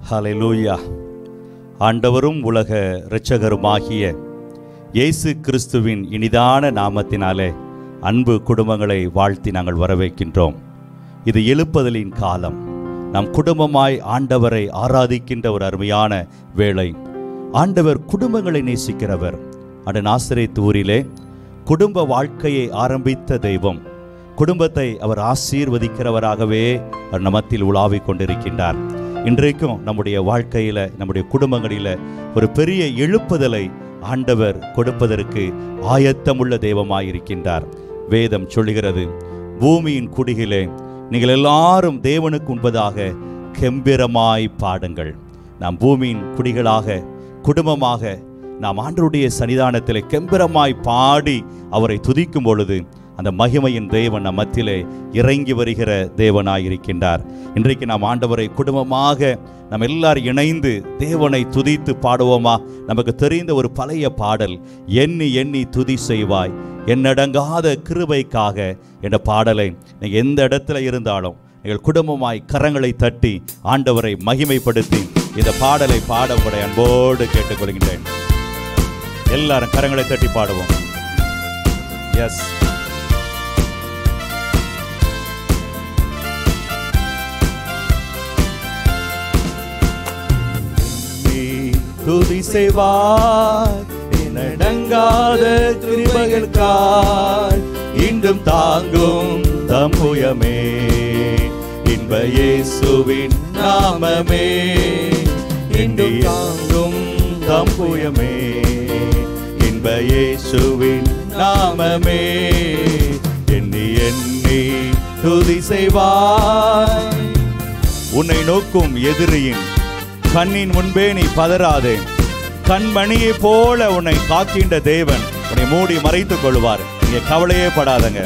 ஹalleluya ஆண்டவரும் உலக இரட்சகருமாகிய இயேசு கிறிஸ்துவின் இனிதான நாமத்தினாலே அன்பு குடும்பங்களை வாழ்த்தி நாங்கள் வரவேற்கின்றோம் இது எழுப்புதலின் காலம் நம் குடும்பமாய் ஆண்டவரை ஆராதிக்கின்ற ஒரு அருமையான வேளை ஆண்டவர் குடும்பங்களை நேசிக்கிறவர் அட நாசரேத் ஊரிலே குடும்ப வாழ்க்கையை ஆரம்பித்த தெய்வம் குடும்பத்தை அவர் ஆசீர்வதிக்கிறவராகவே அவர் நமத்தில் உலாவிக் கொண்டிருக்கின்றார் இன்றைக்கும் நம்முடைய வாழ்க்கையில நம்முடைய குடும்பங்களில ஒரு பெரிய எழுப்புதலை ஆண்டவர் கொடுப்பதற்கு ஆயத்தமுள்ள தெய்வமாயிருக்கின்றார் வேதம் சொல்லுகிறது பூமியின் குடிகிலே நீங்கள் எல்லாரும் தேவனுக்கு உண்பதாக கெம்பிரமாய் பாடுங்கள் நாம் பூமியின் குடிகளாக குடும்பமாக நாம் ஆண்டருடைய சன்னிதானத்திலே கெம்பிரமாய் பாடி அவரை துதிக்கும் பொழுது அந்த மகிமையின் தேவன் நம் மத்தியிலே இறங்கி வருகிற தேவனாயிருக்கின்றார் இன்றைக்கு நாம் ஆண்டவரை குடும்பமாக நம்ம எல்லாரும் இணைந்து தேவனை துதித்து பாடுவோமா நமக்கு தெரிந்த ஒரு பழைய பாடல் எண்ணி எண்ணி துதி செய்வாய் என்னடங்காத கிருபைக்காக என்ற பாடலை நீங்கள் எந்த இடத்துல இருந்தாலும் நீங்கள் குடும்பமாய் கரங்களை தட்டி ஆண்டவரை மகிமைப்படுத்தி இந்த பாடலை பாட உங்களை அன்போடு கேட்டுக்கொள்கின்றேன் எல்லாரும் கரங்களை தட்டி பாடுவோம் எஸ் நீ துதி செய்வாய் என்னடங்காத கிருபைகளுக்காய் இன்றும் தாங்கும் தம்புயமே இன்ப இயேசுவின் நாமமே இன்றும் தாங்கும் தம்புயமே இன்ப இயேசுவின் நாமமே எண்ணி எண்ணி துதி செய்வாய் உன்னை நோக்கும் எதிரியின் கண்ணின் முன்பே நீ பதறாதே கண்மணியை போல உன்னை காக்கின்ற தேவன் உன்னை மூடி மறைத்துக் கொள்வார் நீங்க கவலையே படாதங்க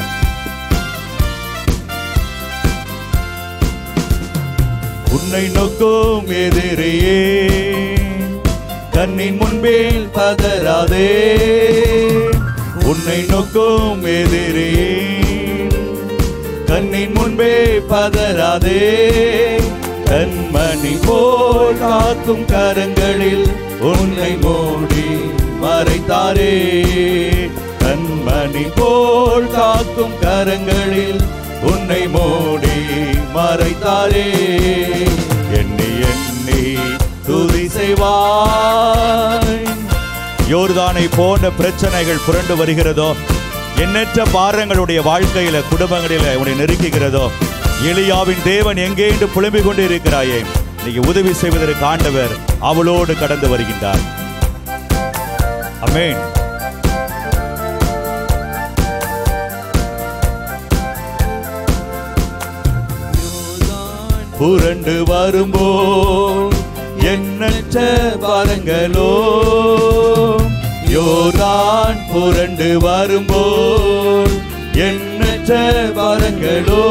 உன்னை நோக்கும் எதிரியே கண்ணின் முன்பே பதறாதே உன்னை நோக்கும் எதிரியே கண்ணின் முன்பே பதறாதே கண்மணி போல் காக்கும் கரங்களில் உன்னை மூடி மறைத்தாரே கண்மணி போல் காக்கும் கரங்களில் உன்னை மூடி மறைத்தாரே எண்ணி எண்ணி துதி செய்வாய் யோர்தானை போன்ற பிரச்சனைகள் புரண்டு வருகிறதோ எண்ணற்ற பாரங்களுடைய வாழ்க்கையில குடும்பங்களில உன்னை நெருக்குகிறதோ எலியாவின் தேவன் எங்கே என்று புலம்பிக் கொண்டு இருக்கிறாயே இன்னைக்கு உதவி செய்வதற்கு ஆண்டவர் அவளோடு கடந்து வருகின்றார் அமேன் புரண்டு வரும்போது எண்ணற்ற பாரங்களோ யோர்தான் புரண்டு வரும்போது எண்ணற்ற பாரங்களோ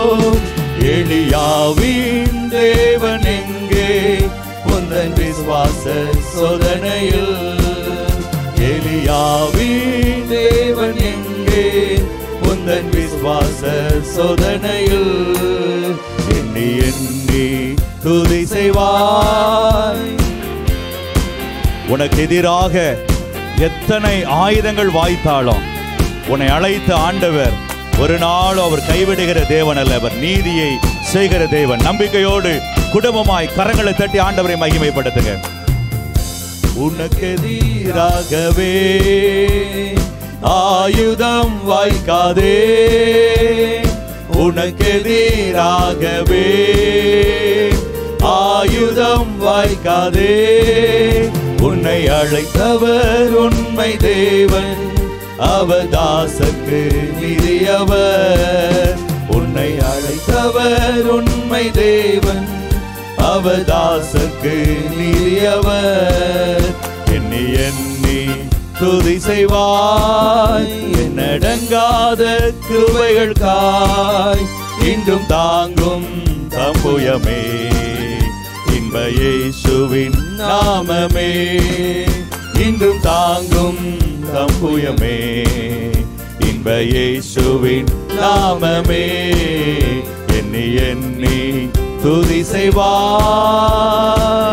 எளியாவின் தேவன் எங்கே உந்தன் விசுவாச சோதனையில் எலியாவின் தேவன் எங்கே உந்தன் விசுவாச சோதனையில் எண்ணி எண்ணி துதி செய்வாய் உனக்கு எதிராக எத்தனை ஆயுதங்கள் வாய்த்தாலும் உன்னை அழைத்த ஆண்டவர் ஒரு நாள் அவர் கைவிடுகிற தேவன் அல்ல அவர் நீதியை செய்கிற தேவன் நம்பிக்கையோடு குடும்பமாய் கரங்களை தட்டி ஆண்டவரை மகிமைப்படுத்துங்க உனக்கு எதிராகவே ஆயுதம் வாய்க்காதே உனக்கு எதிராகவே ஆயுதம் வாய்க்காதே உன்னை அழைத்தவர் உண்மை தேவன் அவதாசக்கு நிதியவர் உன்னை அழைத்தவர் உண்மை தேவன் அவதாசக்கு நிதியவர் எண்ணி எண்ணி துதி செய்வாய் என்னடங்காத கிருபைகள் காய் இன்றும் தாங்கும் தம்புயமே இன்ப இயேசுவின் நாமமே இன்றும் தாங்கும் தம்புயமே இன்ப இயேசுவின் நாமமே எண்ணி எண்ணி துதி செய்வாய்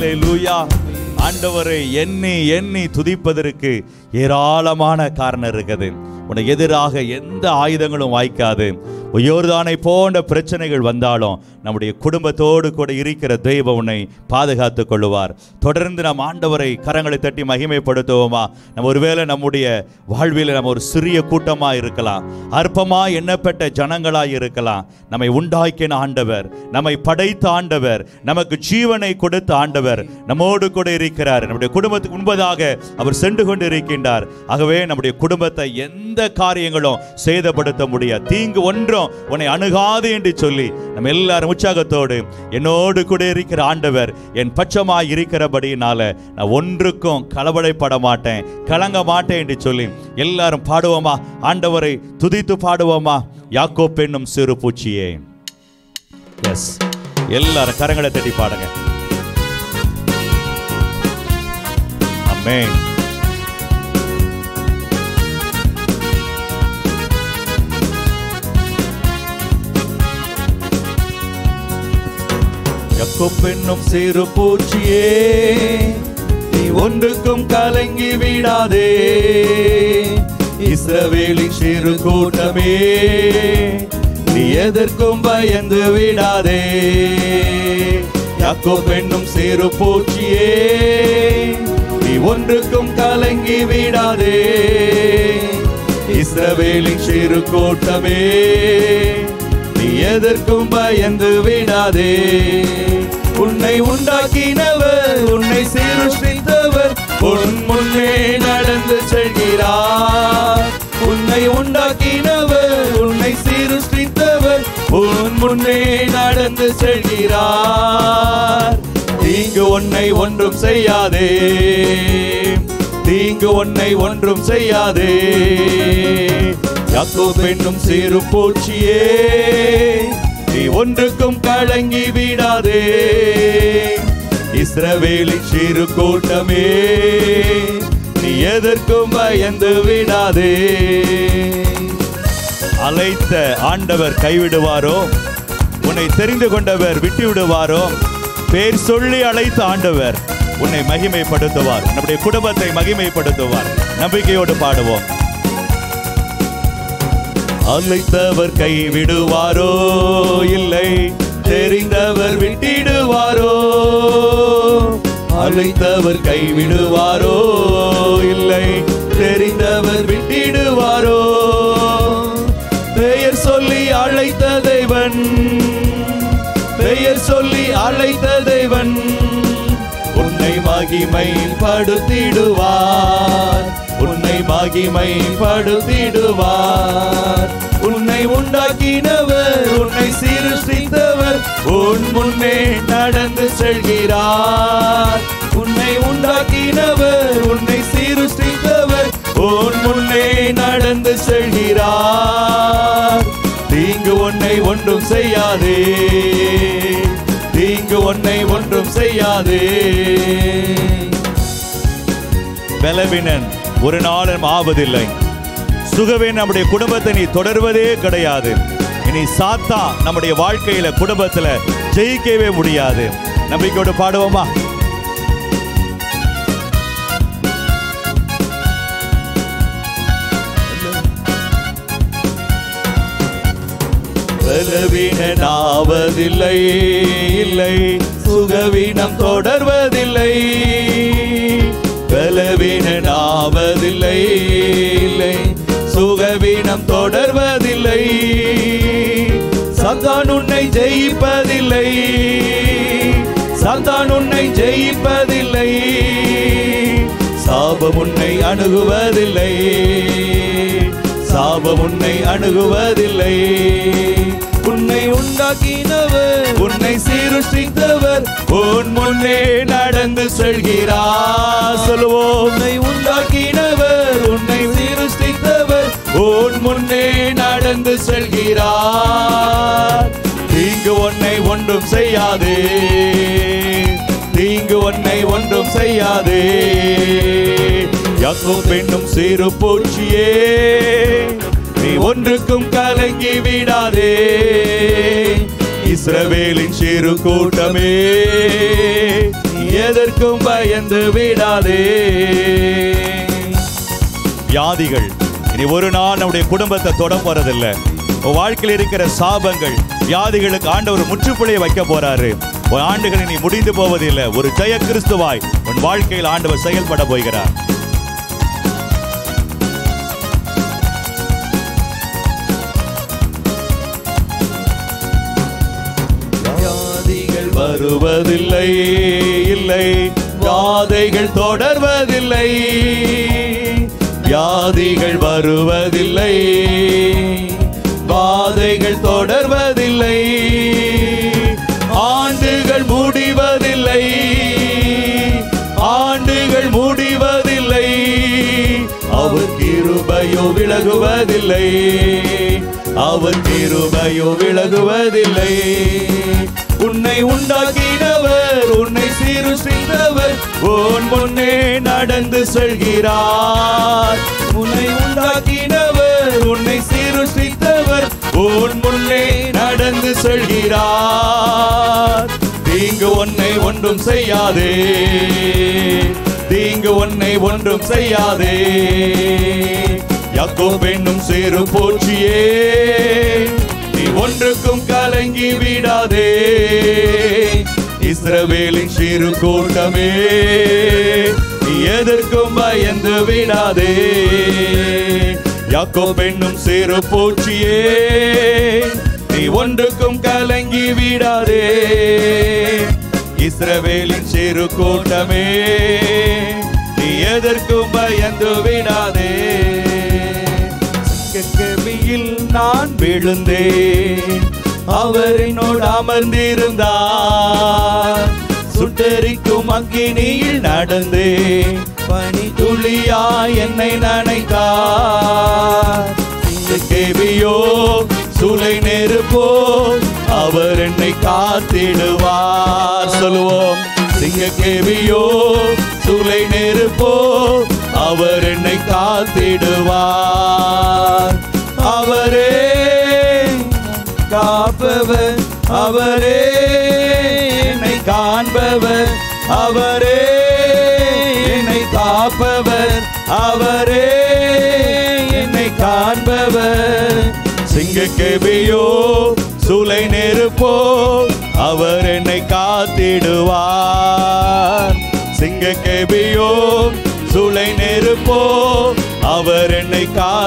ஹalleluya ஆண்டவரை எண்ணி எண்ணி துதிப்பதற்கு ஏராளமான காரணம் இருக்குது உனக்கு எதிராக எந்த ஆயுதங்களும் வாய்க்காது யோர்தானை போன்ற பிரச்சனைகள் வந்தாலும் நம்முடைய குடும்பத்தோடு கூட இருக்கிற தெய்வம் உன்னை பாதுகாத்துக் கொள்ளுவார் தொடர்ந்து நம் ஆண்டவரை கரங்களை தட்டி மகிமைப்படுத்துவோமா நம்ம ஒருவேளை நம்முடைய வாழ்வில் நம்ம ஒரு சிறிய கூட்டமா இருக்கலாம் அற்பமா எண்ணப்பட்ட ஜனங்களாய் இருக்கலாம் நம்மை உண்டாக்கின ஆண்டவர் நம்மை படைத்த ஆண்டவர் நமக்கு ஜீவனை கொடுத்த ஆண்டவர் நம்மோடு கூட இருக்கிறார் நம்முடைய குடும்பத்துக்கு முன்பதாக அவர் சென்று கொண்டு இருக்கின்றார் ஆகவே நம்முடைய குடும்பத்தை எந்த காரியங்களும் சேதப்படுத்த முடியாது தீங்கு ஒன்றும் உன்னை அணுகாது என்று சொல்லி நம்ம எல்லாரும் உற்சாகத்தோடு என்னோடு கூட இருக்கிற ஆண்டவர் என் பட்சமாய் இருக்கிறபடியினால நான் ஒன்றுக்கும் கலவடைப்பட மாட்டேன் கலங்க மாட்டேன் என்று சொல்லி எல்லாரும் பாடுவோமா ஆண்டவரை துதித்து பாடுவோமா யாக்கோ பெண்ணும் சிறு பூச்சியே எஸ் எல்லாரும் கரங்களை தட்டி பாடுங்க அமேன் பெண்ணும் சிறு பூச்சியே நீ ஒன்றுக்கும் கலங்கி விடாதே இஸ்ரவேலின் சிறு கூட்டமே நீ எதற்கும் பயந்து விடாதே யாக்கோ பெண்ணும் சிறு பூச்சியே நீ ஒன்றுக்கும் கலங்கி விடாதே இஸ்ரவேலின் சிறு கூட்டமே நீ எதற்கும் பயந்து விடாதே உன்னை உண்டாக்கினவர் உன்னை சீருஷ்டித்தவர் உன் முன்னே நடந்து செல்கிறார் உன்னை உண்டாக்கினவர் உன்னை சீருஷ்டித்தவர் உன் முன்னே நடந்து செல்கிறார் தீங்கு உன்னை ஒன்றும் செய்யாதே தீங்கு உன்னை ஒன்றும் செய்யாதே யாக்கோ பெண்ணும் சிறு பூச்சியே நீ ஒன்றுக்கும் கலங்கி விடாதே இஸ்ரவேலின் சிறு கூட்டமே நீ எதற்கும் பயந்து விடாதே அழைத்த ஆண்டவர் கைவிடுவாரோ உன்னை தெரிந்து கொண்டவர் விட்டு விடுவாரோ பேர் சொல்லி அழைத்த ஆண்டவர் உன்னை மகிமைப்படுத்துவார் நம்முடைய குடும்பத்தை மகிமைப்படுத்துவார் நம்பிக்கையோடு பாடுவோம் அழைத்தவர் கைவிடுவாரோ இல்லை தெரிந்தவர் விட்டிடுவாரோ அழைத்தவர் கைவிடுவாரோ இல்லை தெரிந்தவர் விட்டிடுவாரோ பெயர் சொல்லி அழைத்த தேவன் பெயர் சொல்லி அழைத்த தேவன் உன்னை மகிமைப்படுத்திடுவார் உன்னை மகிமைப்படுத்திடுவார் உன்னை உண்டாக்கினவர் உன்னை சீருஷ்டித்தவர் உன் முன்னே நடந்து செல்கிறார் உன்னை உண்டாக்கினவர் உன்னை சீருஷ்டித்தவர் உன் முன்னே நடந்து செல்கிறார் தீங்கு உன்னை ஒன்றும் செய்யாதே தீங்கு உன்னை ஒன்றும் செய்யாதே பலவீனன் ஒரு நாளும் ஆவதில்லை சுகவே நம்முடைய குடும்பத்தை நீ தொடர்வதே கிடையாது இனி சாத்தா நம்முடைய வாழ்க்கையில குடும்பத்துல ஜெயிக்கவே முடியாது நம்பிக்கையோடு பாடுவோமா பலவீனாவதில்லை இல்லை சுகவீனம் தொடர்வதில்லை பலவீனாவதில்லை இல்லை சுகவீனம் தொடர்வதில்லை சந்தான் உன்னை ஜெயிப்பதில்லை சந்தான் உன்னை ஜெயிப்பதில்லை சாபம் உன்னை அணுகுவதில்லை சாபம் உன்னை அணுகுவதில்லை உன்னை உண்டாக்கினவர் உன்னை சீருஷ்டித்தவர் உன் முன்னே நடந்து செல்கிறார் சொல்லுவோம் உன்னை உண்டாக்கினவர் உன்னை சீருஷ்டித்தவர் உன் முன்னே நடந்து செல்கிறார் தீங்கு உன்னை ஒன்றும் செய்யாதே தீங்கு உன்னை ஒன்றும் செய்யாதே யாக்கோ பெண்ணும் சிறு பூச்சியே நீ ஒன்றுக்கும் கலங்கி விடாதே இஸ்ரவேலின் சிறு கூட்டமே நீ எதற்கும் பயந்து விடாதே வியாதிகள் இனி ஒரு நாள் நம்முடைய குடும்பத்தை தொட போறதில்லை உன் வாழ்க்கையில் இருக்கிற சாபங்கள் வியாதிகளுக்கு ஆண்டவர் முற்றுப்புள்ளியை வைக்க போறாரு உன் ஆண்டுகள் இனி முடிந்து போவதில்லை ஒரு ஜெய கிறிஸ்துவாய் உன் வாழ்க்கையில் ஆண்டவர் செயல்பட போகிறார் வியாதிகள் வருவதில்லை இல்லை வாதைகள் தொடர்வதில்லை வியாதிகள் வருவதில்லை வாதைகள் தொடர்வதில்லை ஆண்டுகள் முடிவதில்லை ஆண்டுகள் முடிவதில்லை அவர் கிருபையோ விலகுவதில்லை அவர் கிருபையோ விலகுவதில்லை உன்னை உண்டாக்கினவர் உன்னை சீருஷ்டித்தவர் உன் முன்னே நடந்து செல்கிறார் உன்னை உண்டாக்கினவர் உன்னை சீருஷ்டித்தவர் உன் முன்னே நடந்து செல்கிறார் தீங்கு உன்னை ஒன்றும் செய்யாதே தீங்கு உன்னை ஒன்றும் செய்யாதே யாக்கோப் என்னும் சேரு போற்றியே நீ ஒன்றுக்கும் கலங்கி விடாதே இஸ்ரவேலின் சிறு கூட்டமே நீ எதற்கும் பயந்து விடாதே யாக்கோப் என்னும் சேரு போற்றியே நீ ஒன்றுக்கும் கலங்கி விடாதே இஸ்ரவேலின் சிறு கூட்டமே நீ எதற்கும் பயந்து விடாதே கெவியில் நான் விழுந்தேன் அவர் என்னோடு அமர்ந்திருந்தார் சுட்டரிக்கும் அக்கினியில் நடந்தேன் பனி துளியா என்னை நனைத்தார் கேவியோ சூளை நெருப்போ அவர் என்னை காத்திடுவார் சொல்லுவோம் சிங்க கேவியோ சூளை நெருப்போ அவர் என்னை காத்திடுவார் அவரே காப்பவர் அவரே என்னை காண்பவர் அவரே என்னை காப்பவர் அவரே என்னை காண்பவர் சிங்கக்கேபியோ சூளை நெருப்போ அவர் என்னை காத்திடுவார் சிங்கக்கேபியோ சூளை நெருப்போ அவர் என்னை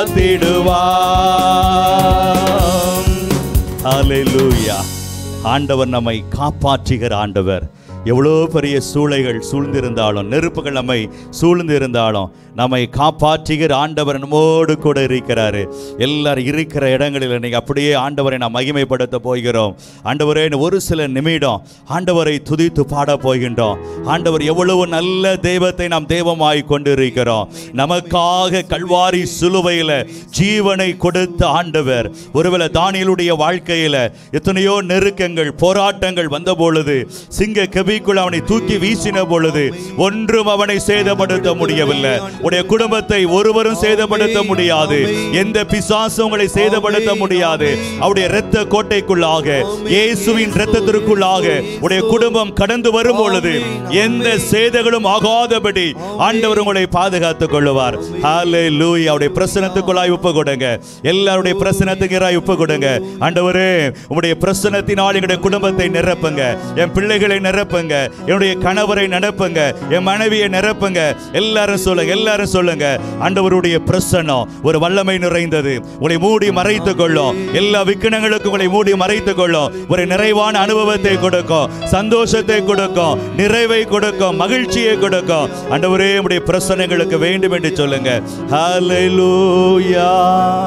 காத்திடுவார் ஹalleluya ஆண்டவர் நம்மை காப்பாற்றுகிற ஆண்டவர் எவ்வளோ பெரிய சூளைகள் சூழ்ந்திருந்தாலும் நெருப்புகள் நம்மை சூழ்ந்திருந்தாலும் நம்மை காப்பாற்றுகிற ஆண்டவர் நம்மோடு கூட இருக்கிறாரு எல்லாரும் இருக்கிற இடங்களில் நீங்கள் அப்படியே ஆண்டவரை நாம் மகிமைப்படுத்த போகிறோம் ஆண்டவரே இன்னும் ஒரு சில நிமிடம் ஆண்டவரை துதித்து பாட போகின்றோம் ஆண்டவர் எவ்வளவு நல்ல தெய்வத்தை நாம் தெய்வமாய் கொண்டிருக்கிறோம் நமக்காக கல்வாரி சிலுவையில் ஜீவனை கொடுத்த ஆண்டவர் ஒருவேளை தானியலுடைய வாழ்க்கையில எத்தனையோ நெருக்கங்கள் போராட்டங்கள் வந்த பொழுது சிங்க கவிக்குள் அவனை தூக்கி வீசின பொழுது ஒன்றும் அவனை சேதப்படுத்த முடியவில்லை உடைய குடும்பத்தை ஒருவரும் சேதப்படுத்த முடியாது எந்த பிசாசும் உங்களை சேதப்படுத்த முடியாது அவருடைய இரத்த கோட்டைக்குள்ளாக இயேசுவின் இரத்தத்திற்குள்ளாக உடைய குடும்பம் கடந்து வரும் பொழுது எந்த சேதங்களும் ஆகாதபடி ஆண்டவர் உங்களை பாதுகாத்துக் கொள்ளுவார் ஹalleluya அவருடைய பிரசனத்துக்குள்ளாய் ஒப்பு கொடுங்க எல்லாருடைய பிரசனத்துக்கு ஒப்பு கொடுங்க ஆண்டவரே உம்முடைய பிரசனத்தினால் எங்களுடைய குடும்பத்தை நிரப்புங்க என் பிள்ளைகளை நிரப்புங்க என்னுடைய கணவரை நிரப்புங்க என் மனைவியை நிரப்புங்க எல்லாரும் சொல்லுங்க எல்லாரும் சொல்லுங்க ஆண்டவருடைய பிரசன்னம் ஒரு வல்லமை நிறைந்தது உங்களை மூடி மறைத்துக் கொள்ளும் எல்லா விக்கினங்களுக்கும் உங்களை மூடி மறைத்துக் கொள்ளும் ஒரு நிறைவான அனுபவத்தை கொடுக்கும் சந்தோஷத்தை கொடுக்கும் நிறைவை கொடுக்கும் மகிழ்ச்சியை கொடுக்கும் ஆண்டவரே உடைய பிரசனங்களுக்கு வேண்டும் என்று சொல்லுங்க ஹalleluya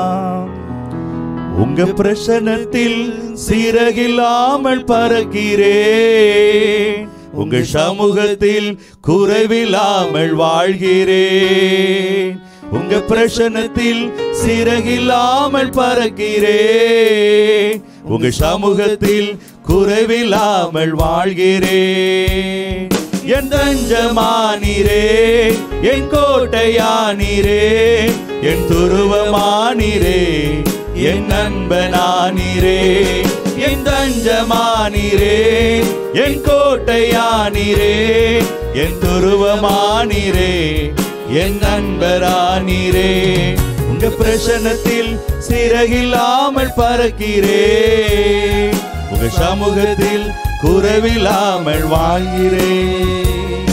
உங்க பிரசனத்தில் சீரகில்லாமல் பறக்கிறேன் உங்க சமூகத்தில் குறைவில்லாமல் வாழ்கிறேன் உங்க பிரசனத்தில் சிறகில்லாமல் பறக்கிறேன் உங்க சமூகத்தில் குறைவில்லாமல் வாழ்கிறேன் என் தஞ்சமானீரே என் கோட்டையானீரே என் துருவமானீரே என் நண்பனானீரே என் தஞ்சமானீரே என் கோட்டையானீரே என் துருவமானீரே என் நண்பரானீரே உங்க பிரசனத்தில் சிறகில்லாமல் பறக்கிறே உங்க சமூகத்தில் குறைவில்லாமல் வாழ்கிறேன்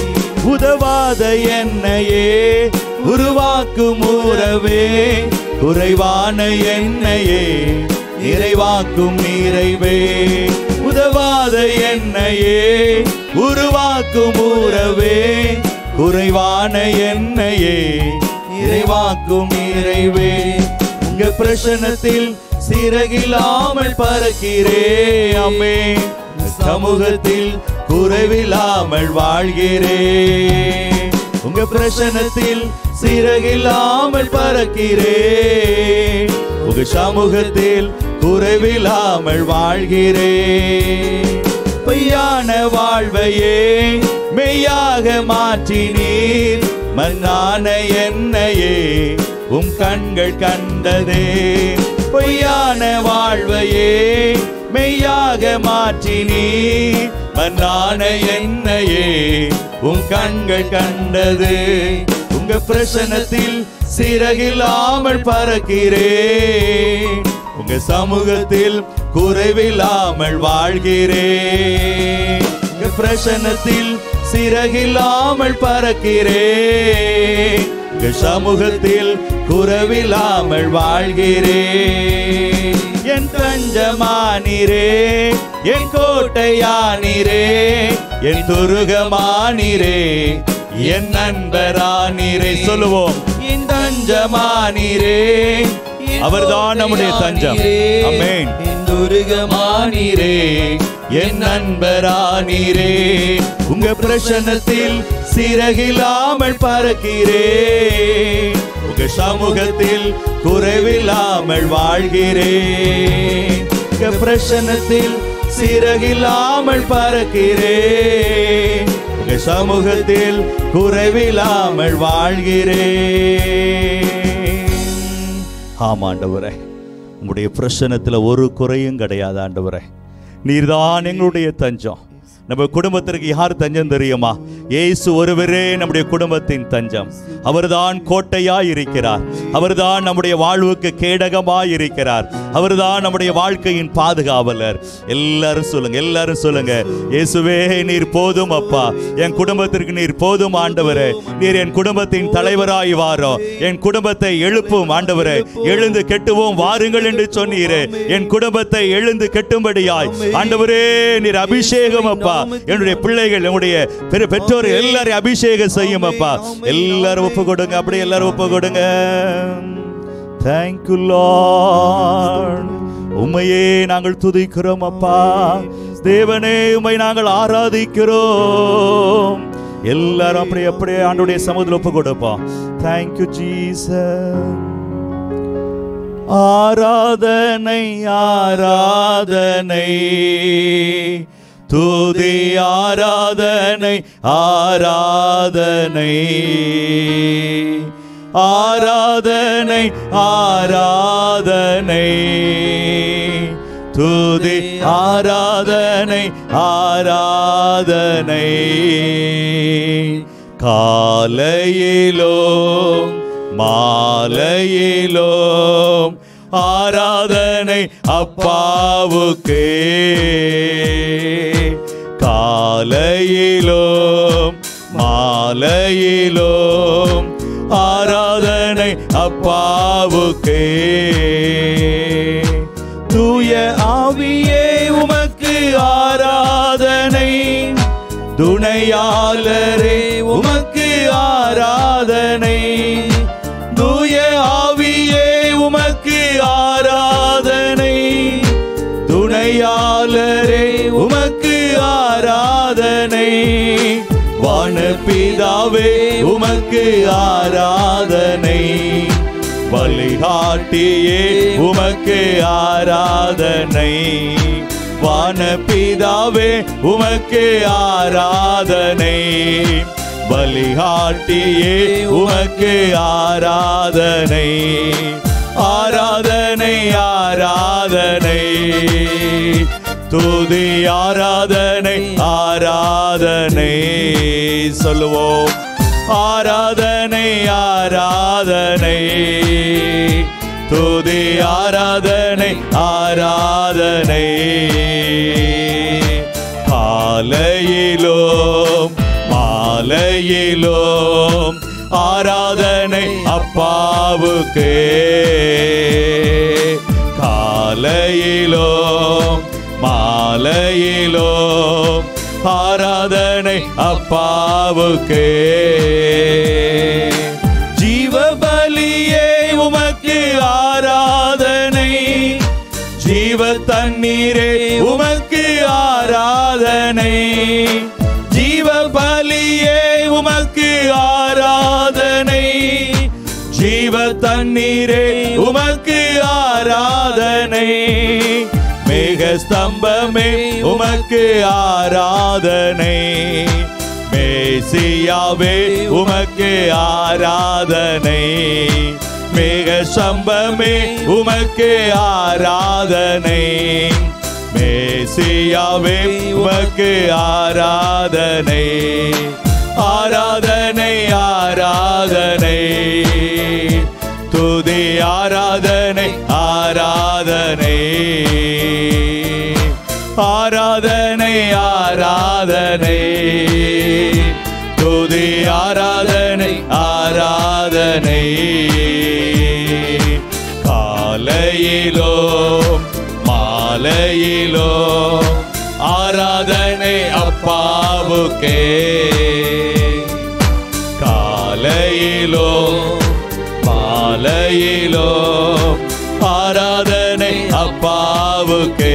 உதவாத என்னையே உருவாக்கும் உறவே குறைவான என்னையே நிறைவாக்கும் நிறைவே உதவாத என்னையே உருவாக்கும் உறவே குறைவான என்னையே நிறைவாக்கும் நிறைவே உங்க பிரசனத்தில் சிறகில்லாமல் பறக்கிறே அம்மே சமூகத்தில் குறைவில்லாமல் வாழ்கிறே உங்க பிரசனத்தில் சிறகில்லாமல் பறக்கிறே உங்க சமூகத்தில் குறைவில்லாமல் வாழ்கிறே பொய்யான வாழ்வையே மெய்யாக மாற்றினீர் மண்ணான என்னையே உம் கண்கள் கண்டதே பொய்யான வாழ்வையே மெய்யாக மாற்றினீர் மண்ணான என்னையே உம் கண்கள் கண்டது உங்க பிரசனத்தில் சிறகில்லாமல் பறக்கிறே உங்க சமூகத்தில் குறைவில்லாமல் வாழ்கிறே உங்க பிரசனத்தில் சிறகில்லாமல் பறக்கிறே உங்க சமூகத்தில் குறைவில்லாமல் வாழ்கிறே என் தஞ்சமானிரே என் கோட்டையானிரே என் துருகமானிரே என் நண்பரானிரே சொல்லுவோம் என் தஞ்சமானிரே அவர்தான் நம்முடைய தஞ்சம் அமேன் துருகமானீரே என் நண்பரானீரே உங்க பிரசனத்தில் சிறகில்லாமல் பறக்கிறே உங்க சமூகத்தில் குறைவில்லாமல் வாழ்கிறே உங்க பிரசனத்தில் சிறகில்லாமல் பறக்கிறே உங்க சமூகத்தில் குறைவில்லாமல் வாழ்கிறேன் ஆமாண்டவரே உங்களுடைய பிரசனத்தில் ஒரு குறையும் கிடையாது ஆண்டவரே நீர்தான் எங்களுடைய தஞ்சம் நம்ம குடும்பத்திற்கு யார் தஞ்சம் தெரியுமா இயேசு ஒருவரே நம்முடைய குடும்பத்தின் தஞ்சம் அவர்தான் கோட்டையாய் இருக்கிறார் அவர்தான் நம்முடைய வாழ்வுக்கு கேடகமாய் இருக்கிறார் அவர்தான் நம்முடைய வாழ்க்கையின் பாதுகாவலர் எல்லாரும் சொல்லுங்க எல்லாரும் சொல்லுங்க இயேசுவே நீர் போதும் அப்பா என் குடும்பத்திற்கு நீர் போதும் ஆண்டவரே நீர் என் குடும்பத்தின் தலைவராய் வாரோ என் குடும்பத்தை எழுப்பும் ஆண்டவரே எழுந்து கெட்டுவோம் வாருங்கள் என்று சொன்னீரே என் குடும்பத்தை எழுந்து கெட்டும்படியாய் ஆண்டவரே நீர் அபிஷேகம் அப்பா என்னுடைய பிள்ளைகள் என்னுடைய பெரு பெற்றோர் எல்லாரையும் அபிஷேகம் செய்யும் அப்பா எல்லாரும் ஒப்பு கொடுங்க அப்படியே எல்லாரும் ஒப்பு கொடுங்க தேங்க்யூ லார்ட் உம்மையே நாங்கள் துதிக்கிறோம் அப்பா தேவனே உம்மை நாங்கள் ஆராதிக்கிறோம் எல்லாரும் அப்படியே அப்படியே ஆண்டுடைய சமுதிரம் ஒப்பு கொடுப்போம் தேங்க்யூ ஜீசஸ் ஆராதனை ஆராதனை துதி ஆராதனை ஆராதனை ஆராதனை ஆராதனை துதி ஆராதனை ஆராதனை காலையிலோம் மாலையிலோம் ஆராதனை அப்பாவுக்கே காலையிலோம் மாலையிலோம் ஆராதனை அப்பாவுக்கே தூய ஆவியே உமக்கு ஆராதனை துணையாளரே உமக்கு ஆராதனை தூய ஆவியே உமக்கு ஆராதனை துணையாளரே உமக்கு ஆராதனை வானபிதாவே உமக்கு ஆராதனை வழிகாட்டியே உமக்கு ஆராதனை வானபிதாவே உமக்கு ஆராதனை பலிகாட்டியே உமக்கு ஆராதனை ஆராதனை ஆராதனை துதி ஆராதனை ஆராதனை சொல்லுவோம் ஆராதனை ஆராதனை துதி ஆராதனை ஆராதனை காலையிலும் மாலையிலும் ஆராதனை அப்பாவுக்கு காலையிலும் மாலையிலும் ஆராதனை அப்பாவுக்கு ஜீவபலியே உமக்கு ஆராதனை ஜீவ தண்ணீரே உமக்கு ஆராதனை ஜீவ பலியே உமக்கு ஆராதனை ஜீவ தண்ணீரே உமக்கு ஆராதனை மேக ஸ்தம்பமே உமக்கு ஆராதனை மேசியாவே உமக்கு ஆராதனை மேக சம்பமே உமக்கு ஆராதனை மேசியாவே உமக்கு ஆராதனை ஆராதனை ஆராதனை துதி ஆராதனை ஆராதனை ஆராதனை ஆராதனை துதி ஆராதனை ஆராதனை காலையிலோம் மாலையிலோம் ஆராதனை அப்பாவுக்கே காலையிலோ மாலையிலோ ஆராதனை அப்பாவுக்கே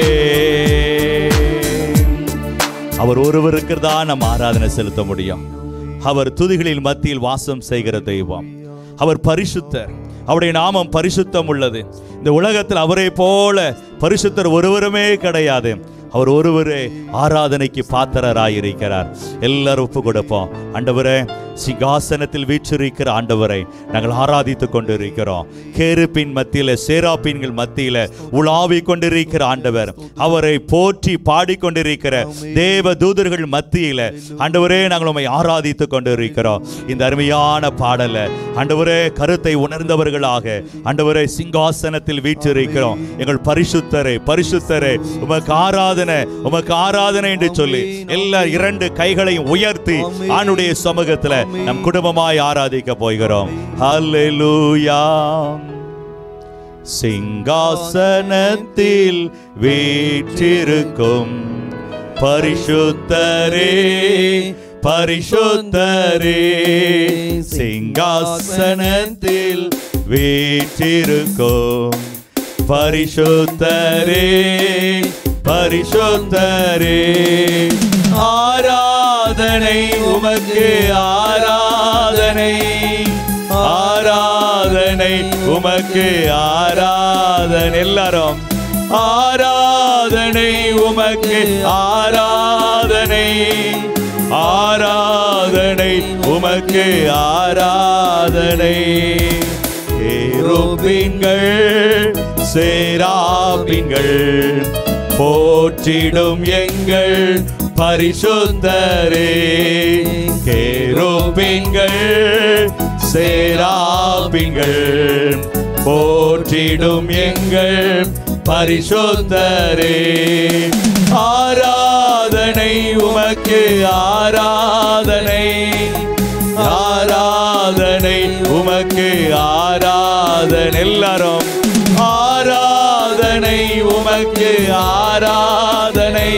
அவர் ஒருவருக்கு தான் நம்ம ஆராதனை செலுத்த முடியும் அவர் துதிகளின் மத்தியில் வாசம் செய்கிற தெய்வம் அவர் பரிசுத்தர் அவருடைய நாமம் பரிசுத்தம் உள்ளது இந்த உலகத்தில் அவரை போல பரிசுத்தர் ஒருவருமே கிடையாது அவர் ஒருவரே ஆராதனைக்கு பாத்திரராயிருக்கிறார் எல்லாரும் ஒப்பு கொடுப்போம் ஆண்டவரே சிங்காசனத்தில் வீற்றிருக்கிற ஆண்டவரை நாங்கள் ஆராதித்துக் கொண்டிருக்கிறோம் கேருப்பின் மத்தியில சேராப்பின்கள் மத்தியில உலாவி கொண்டிருக்கிற ஆண்டவர் அவரை போற்றி பாடிக்கொண்டிருக்கிற தேவ தூதர்கள் மத்தியில ஆண்டவரே நாங்கள் உம்மை ஆராதித்துக் கொண்டிருக்கிறோம் இந்த அருமையான பாடல ஆண்டவரே கருத்தை உணர்ந்தவர்களாக ஆண்டவரே சிங்காசனத்தில் வீற்றிருக்கிறோம் எங்கள் பரிசுத்தரை பரிசுத்தரை உமக்கு ஆராதனை உமக்கு ஆராதனை என்று சொல்லி எல்லா இரண்டு கைகளையும் உயர்த்தி ஆணுடைய சமூகத்துல நம் குடும்பமாய் ஆராதிக்க போகிறோம் ஹalleluya சிங்காசனத்தில் வீற்றிருக்கும் பரிசுத்தரே பரிசுத்தரே சிங்காசனத்தில் வீற்றிருக்கும் பரிசுத்தரே பரிசுத்தரே ஆராதனை உமக்கு ஆராதனை ஆராதனை உமக்கு ஆராதனை எல்லாரும் ஆராதனை உமக்கு ஆராதனை ஆராதனை உமக்கு ஆராதனை ஏரோபின்கள் சேராபின்கள் போற்றிடும் எங்கள் பரிசுத்தரே கேரோபின்கள் சேராபின்கள் போற்றிடும் எங்கள் பரிசுத்தரே ஆராதனை உமக்கு ஆராதனை ஆராதனை உமக்கு ஆராதனை எல்லாரும் ஆராதனை உமக்கு ஆராதனை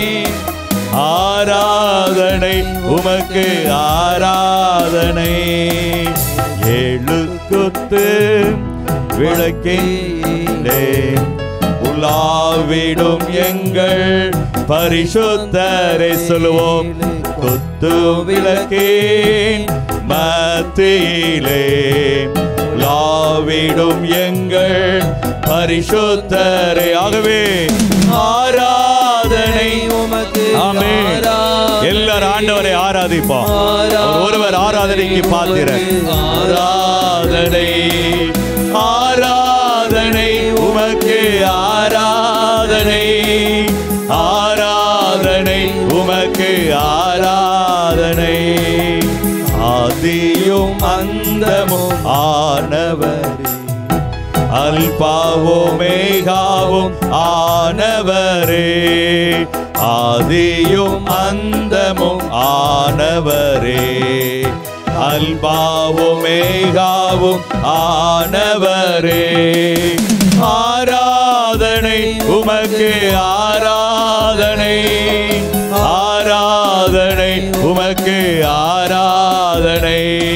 ஆராதனை உமக்கு ஆராதனை ஏழு குத்து விளக்கிலே உலாவிடும் எங்கள் பரிசுத்தரை சொல்லுவோம் குத்து விளக்கேன் மத்தியிலே உலாவிடும் எங்கள் பரிசுத்தரை ஆகவே ஆராதனை உமக்கு ஆமென். ஆராதனை. எல்லாரும் ஆண்டவரை ஆராதிப்போம் அவர் ஒருவர் ஆராதனைக்கு பாத்திர ஆராதனை ஆராதனை உமக்கு ஆராதனை ஆதியும் அந்தமும் ஆனவரே அல்பாவோமேகாவும் ஆனவரே ஆதியும் அந்தமும் ஆனவரே அல்பாவோமேகாவும் ஆனவரே ஆராதனை உமக்கு ஆராதனை ஆராதனை உமக்கு ஆராதனை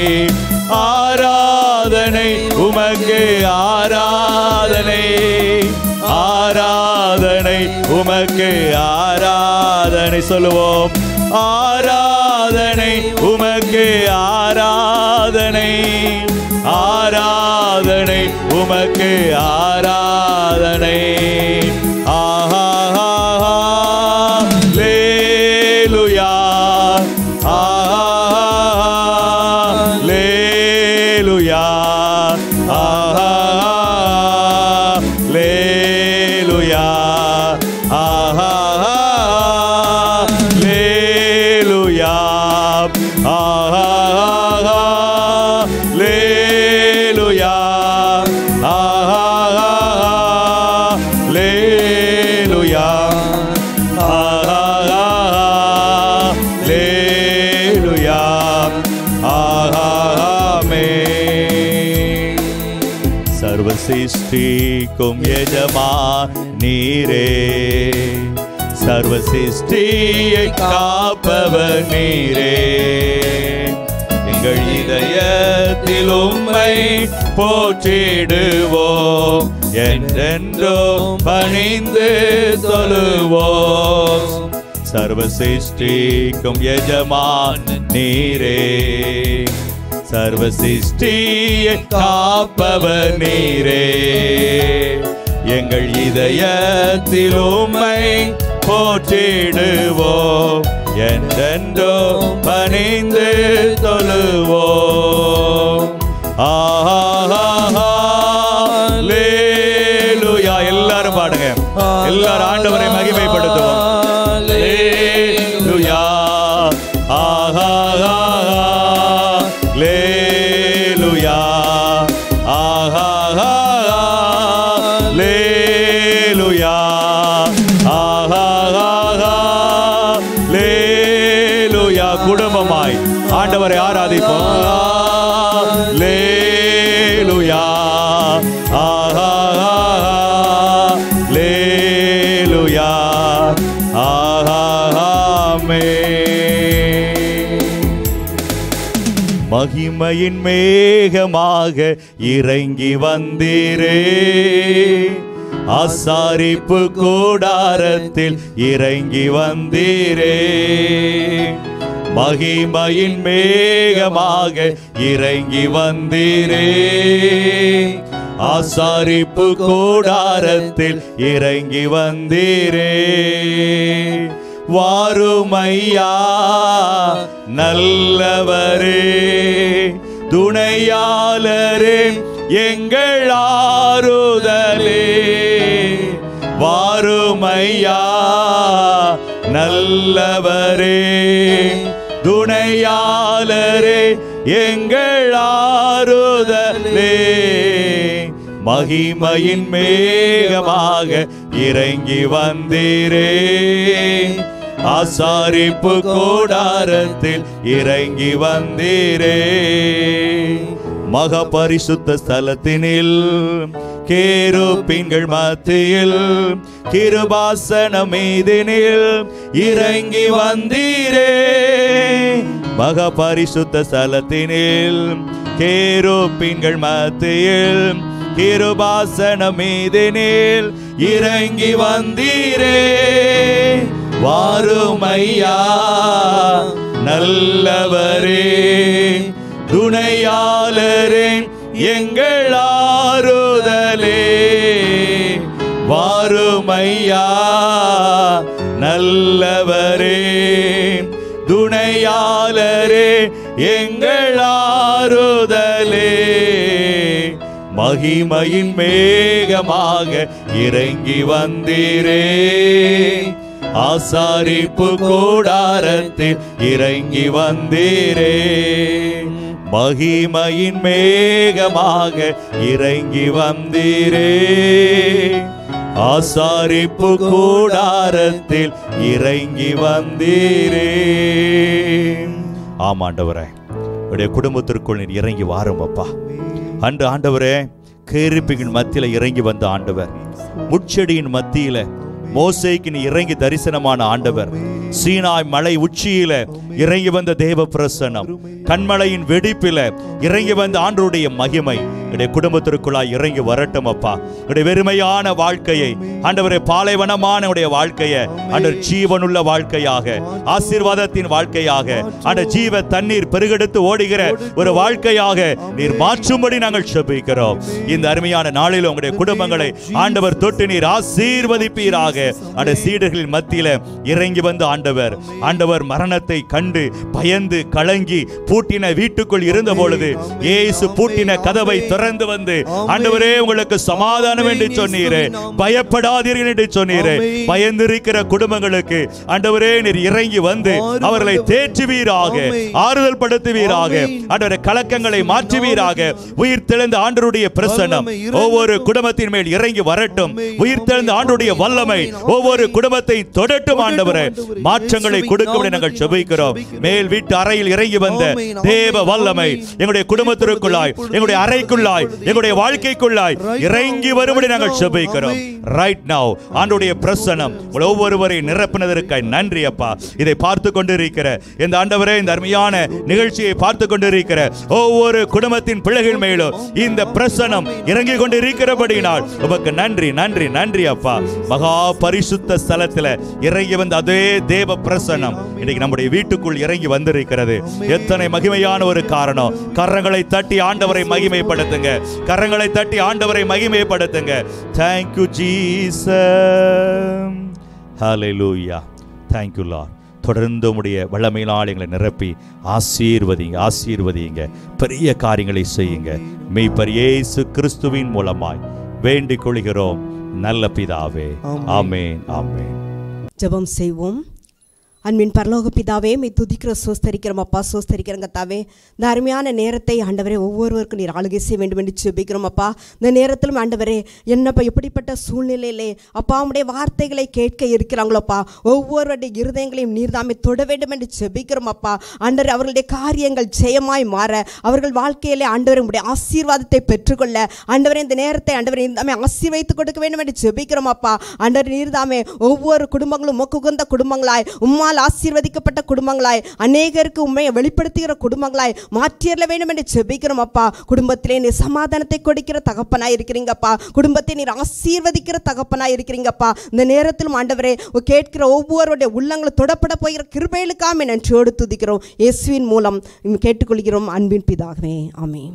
ஆராதனை உமக்கு ஆராதனை ஆராதனை உமக்கு ஆராதனை சொல்லுவோம் ஆராதனை உமக்கு ஆராதனை ஆராதனை உமக்கு ஆராதனை ஆஹா லேலுயா ஆஹா லேலுயா ஆஹா லேலுயா ஆஹா லேலுயா ஆஹா லேலுயா ஆஹா லேலுயா ஆஹா லேலுயா ஆஹாமே சர்வ சிருஷ்டிக்கும் எஜமா நீரே சர்வ சிருஷ்டியை காப்பவர் நீரே எங்கள் இதயத்தில் உம்மை போற்றிடுவோம் என்றென்றும் பணிந்து தொழுவோம் சர்வ சிருஷ்டிக்கும் எஜமான் நீரே சர்வ சிருஷ்டியை காப்பவர் நீரே எங்கள் இதயத்தில் உம்மை போற்றிடுவோம் என்றென்றோ பணிந்து தொழுவோம் ஆஹா லேலுயா எல்லாரும் பாடுங்க எல்லாரும் ஆண்டவரை மகிமைப்படுத்துவோம் லேலுயா ஆஹா லேலுயா ஆஹா லேலுயா ஆஹா லேலுயா குடும்பமாய் ஆண்டவரை ஆராதிப்போம் லேலுயா ஆஹா லேலுயா ஆஹாமே மகிமையின் மேகமாக இறங்கி வந்தீரே ஆசாரிப்பு கூடாரத்தில் இறங்கி வந்தீரே மகிமையின் மேகமாக இறங்கி வந்தீரே ஆசாரிப்பு கூடாரத்தில் இறங்கி வந்தீரே வாருமையா நல்லவரே துணையாளரே எங்கள் ஆறுதலே வாருமையா நல்லவரே துணையாளரே எங்கள் ஆறுதலே மகிமையின் மேகமாக இறங்கி வந்தீரே ஆசாரிப்பு கூடாரத்தில் இறங்கி வந்தீரே மகா பரிசுத்த ஸ்தலத்தினில் கேருப்பின்கள் மத்தியில் கிருபாசன மீதினில் இறங்கி வந்தீரே மகா பரிசுத்த ஸ்தலத்தினில் கேருப்பின்கள் மத்தியில் கிருபாசன மீதினில் இறங்கி வந்தீரே வாருமையா நல்லவரே துணையாளரே எங்கள் ஆறுதலே வாருமையா நல்லவரே துணையாளரே எங்கள் ஆறுதலே மகிமையின் மேகமாக இறங்கி வந்தீரே ஆசாரிப்பு கூடாரத்தில் இறங்கி வந்தீரே மகிமையின் மேகமாக இறங்கி வந்தீரே ஆசாரிப்பு கூடாரத்தில் இறங்கி வந்தீரே ஆமாண்டவரே உடைய குடும்பத்திற்குள் நீர் இறங்கி வாரும் அப்பா அன்று ஆண்டவரே கேரிப்பின் மத்தியில இறங்கி வந்த ஆண்டவர் முட்செடியின் மத்தியில மோசேக்கு நீ இறங்கி தரிசனமான ஆண்டவர் சீனாய் மலை உச்சியில இறங்கி வந்த தேவ பிரசன்னம் கண்மலையின் வெடிப்பில இறங்கி வந்த ஆண்டருடைய மகிமை என்னுடைய குடும்பத்திற்குள்ளாய் இறங்கி வரட்டும் அப்பா என்னுடைய வெறுமையான வாழ்க்கையை ஆண்டவரே பாலைவனமான உடைய வாழ்க்கையை ஆண்டவர் ஜீவனுள்ள வாழ்க்கையாக ஆசீர்வாதத்தின் வாழ்க்கையாக ஆண்ட ஜீவ தண்ணீர் பெருகெடுத்து ஓடுகிற ஒரு வாழ்க்கையாக நீர் மாற்றும்படி நாங்கள் செபிக்கிறோம் இந்த அருமையான நாளில் உங்களுடைய குடும்பங்களை ஆண்டவர் தொட்டு நீர் ஆசீர்வதிப்பீராக ஆண்ட சீடர்களின் மத்தியில இறங்கி வந்த ஆண்டவர் ஆண்டவர் மரணத்தை கண்டு பயந்து கலங்கி பூட்டின வீட்டுக்குள் இருந்த பொழுது இயேசு பூட்டின கதவை திறந்து வந்து ஆண்டவரே உங்களுக்கு சமாதானம் என்று சொன்னீரே பயப்படாதீர்கள் என்று சொன்னீரே பயந்திருக்கிற குடும்பங்களுக்கு ஆண்டவரே நீர் இறங்கி வந்து அவர்களை தேற்றுவீராக ஆறுதல் படுத்துவீராக ஆண்டவரே கலக்கங்களை மாற்றுவீராக உயிர் தெளிந்த ஆண்டருடைய பிரசன்னம் ஒவ்வொரு குடும்பத்தின் மேல் இறங்கி வரட்டும் உயிர் தெளிந்த ஆண்டுடைய வல்லமை ஒவ்வொரு குடும்பத்தை தொடட்டும் ஆண்டவரே மாற்றங்களை கொடுக்க நாங்கள் செபிக்கிறோம் மேல் வீட்டு அறையில் இறங்கி வந்த தேவ வல்லமை எங்களுடைய குடும்பத்திற்குள்ளாய் எங்களுடைய அறைக்குள்ளாய் எங்களுடைய வாழ்க்கைக்குள்ளாய் இறங்கி வரும்படி நாங்கள் செபிக்கிறோம் ரைட் நவ் ஆண்டுடைய பிரசனம் உங்கள் ஒவ்வொருவரை நிரப்பினதற்காய் நன்றி அப்பா இதை பார்த்து கொண்டிருக்கிற இந்த ஆண்டவரே இந்த அருமையான நிகழ்ச்சியை பார்த்து கொண்டிருக்கிற ஒவ்வொரு குடும்பத்தின் பிள்ளைகள் மேலும் இந்த பிரசனம் இறங்கி கொண்டிருக்கிறபடியினால் உமக்கு நன்றி நன்றி நன்றி அப்பா மகா பரிசுத்த ஸ்தலத்துல இறங்கி வந்த அதே தேவ பிரசனம் இன்னைக்கு நம்முடைய வீட்டுக்குள் இறங்கி வந்திருக்கிறது எத்தனை மகிமையான ஒரு காரணம் கரங்களை தட்டி ஆண்டவரை மகிமைப்படுத்துங்க கரங்களை தட்டி ஆண்டவரை மகிமைப்படுத்துங்க தேங்க்யூ ஜீசம் ஹalleluya thank you lord தொடர்ந்து உடைய வல்லமையினால் எங்களை நிரப்பி ஆசீர்வதிங்க ஆசீர்வதிங்க பெரிய காரியங்களை செய்யுங்க மெய்ப்பர் இயேசு கிறிஸ்துவின் மூலமாய் வேண்டிக் கொள்கிறோம் நல்ல பிதாவே ஆமென் ஆமென் ஜெபம் செய்வோம் அன்பின் பரலோக பிதாவே மை துதிக்கிற சோஸ்தரிக்கிறோம் அப்பா சோஸ்தரிக்கிறோம் கத்தாவே இந்த அருமையான நேரத்தை ஆண்டவரே ஒவ்வொருவருக்கும் நீர் ஆளுகை செய்ய வேண்டும் என்று ஜெபிக்கிறோம் அப்பா இந்த நேரத்திலும் ஆண்டவரே என்னப்பா எப்படிப்பட்ட சூழ்நிலையிலே அப்பா உடைய வார்த்தைகளை கேட்க இருக்கிறாங்களோப்பா ஒவ்வொருவருடைய இருதயங்களையும் நீர் தாமே தொட வேண்டும் என்று ஜெபிக்கிறோம் அப்பா ஆண்டவர் அவர்களுடைய காரியங்கள் ஜெயமாய் மாற அவர்கள் வாழ்க்கையிலே ஆண்டவர் உடைய ஆசீர்வாதத்தை பெற்றுக்கொள்ள ஆண்டவரே இந்த நேரத்தை ஆண்டவர் தாமே ஆசீர்வைத்து கொடுக்க வேண்டும் என்று ஜெபிக்கிறோம் அப்பா ஆண்டவர் நீர் தாமே ஒவ்வொரு குடும்பங்களும் உமக்கு உகந்த குடும்பங்களாய் உம்மால் ஆசீர்வதிக்கப்பட்ட குடும்பங்களாய் அநேகருக்கு உண்மையை வெளிப்படுத்துகிற குடும்பங்களாய் மாற்றியறல வேண்டும் என்று ஜெபிக்கிறோம் அப்பா குடும்பத்திலே நீர் சமாதானத்தை கொடுக்கிற தகப்பனாய் இருக்கிறீங்கப்பா குடும்பத்தை நீர் ஆசீர்வதிக்கிற தகப்பனாய் இருக்கிறீங்கப்பா இந்த நேரத்திலும் ஆண்டவரே உ- கேட்கிற ஒவ்வொருடைய உள்ளங்களை தொடப்பட போகிற கிருபைகளுக்காக நன்றியோடு துதிக்கிறோம் இயேசுவின் மூலம் உம் கேட்டுக்கொள்கிறோம் அன்பின் பிதாகவே ஆமென்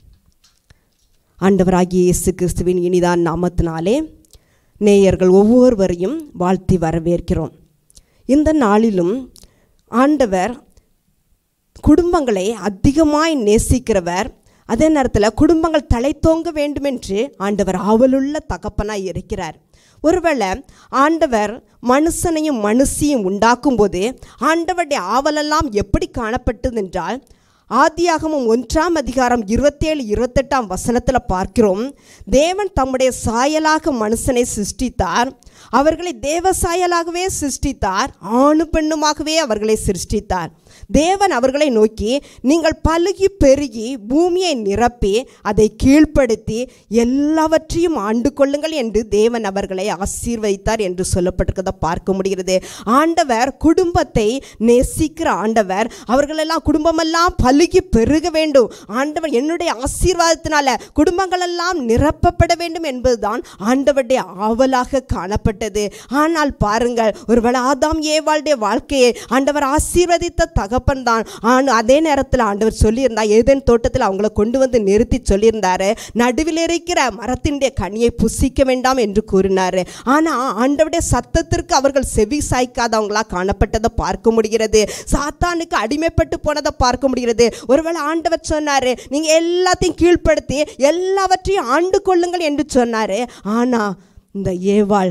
ஆண்டவராகிய இயேசு கிறிஸ்துவின் இனிதான் நாமத்தினாலே நேயர்கள் ஒவ்வொருவரையும் வாழ்த்தி வரவேற்கிறோம் இந்த நாளிலும் ஆண்டவர் குடும்பங்களை அதிகமாய் நேசிக்கிறவர் அதே நேரத்தில் குடும்பங்கள் தலைத்தோங்க வேண்டுமென்று ஆண்டவர் ஆவலுள்ள தகப்பனாய் இருக்கிறார் ஒருவேளை ஆண்டவர் மனுஷனையும் மனுஷியும் உண்டாக்கும்போது ஆண்டவருடைய ஆவலெல்லாம் எப்படி காணப்பட்டது என்றால் ஆதியாகமம் ஒன்றாம் அதிகாரம் இருபத்தேழு இருபத்தெட்டாம் வசனத்தில் பார்க்கிறோம் தேவன் தம்முடைய சாயலாக மனுஷனை சிருஷ்டித்தார் அவர்களை தேவ சாயலாகவே சிருஷ்டித்தார் ஆணு பெண்ணுமாகவே அவர்களை சிருஷ்டித்தார் தேவன் அவர்களை நோக்கி நீங்கள் பலுகி பெருகி பூமியை நிரப்பி அதை கீழ்ப்படுத்தி எல்லாவற்றையும் ஆண்டு கொள்ளுங்கள் என்று தேவன் அவர்களை ஆசீர்வதித்தார் என்று சொல்லப்பட்டிருக்கிறத பார்க்க முடிகிறது ஆண்டவர் குடும்பத்தை நேசிக்கிற ஆண்டவர் அவர்களெல்லாம் குடும்பமெல்லாம் பலுகி பெருக வேண்டும் ஆண்டவர் என்னுடைய ஆசீர்வாதத்தினால குடும்பங்களெல்லாம் நிரப்பப்பட வேண்டும் என்பதுதான் ஆண்டவருடைய ஆவலாக காணப்பட்டது ஆனால் பாருங்கள் ஒருவேளை ஆதாம் ஏவாளுடைய வாழ்க்கையை ஆண்டவர் ஆசீர்வதித்த தகப்பன் தான் ஆன அதே நேரத்தில் ஆண்டவர் சொல்லியிருந்தார் ஏதேன் தோட்டத்தில் அவங்கள கொண்டு வந்து நிறுத்தி சொல்லியிருந்தாரு நடுவில் இருக்கிற மரத்தினுடைய கனியை புசிக்க வேண்டாம் என்று கூறினார் ஆனால் ஆண்டவருடைய சத்தத்திற்கு அவர்கள் செவி சாய்க்காதவங்களா காணப்பட்டதை பார்க்க முடிகிறது சாத்தானுக்கு அடிமைப்பட்டு போனதை பார்க்க முடிகிறது ஒருவேளை ஆண்டவர் சொன்னார் நீங்கள் எல்லாத்தையும் கீழ்ப்படுத்தி எல்லாவற்றையும் ஆண்டு கொள்ளுங்கள் என்று சொன்னார் ஆனால் இந்த ஏவாள்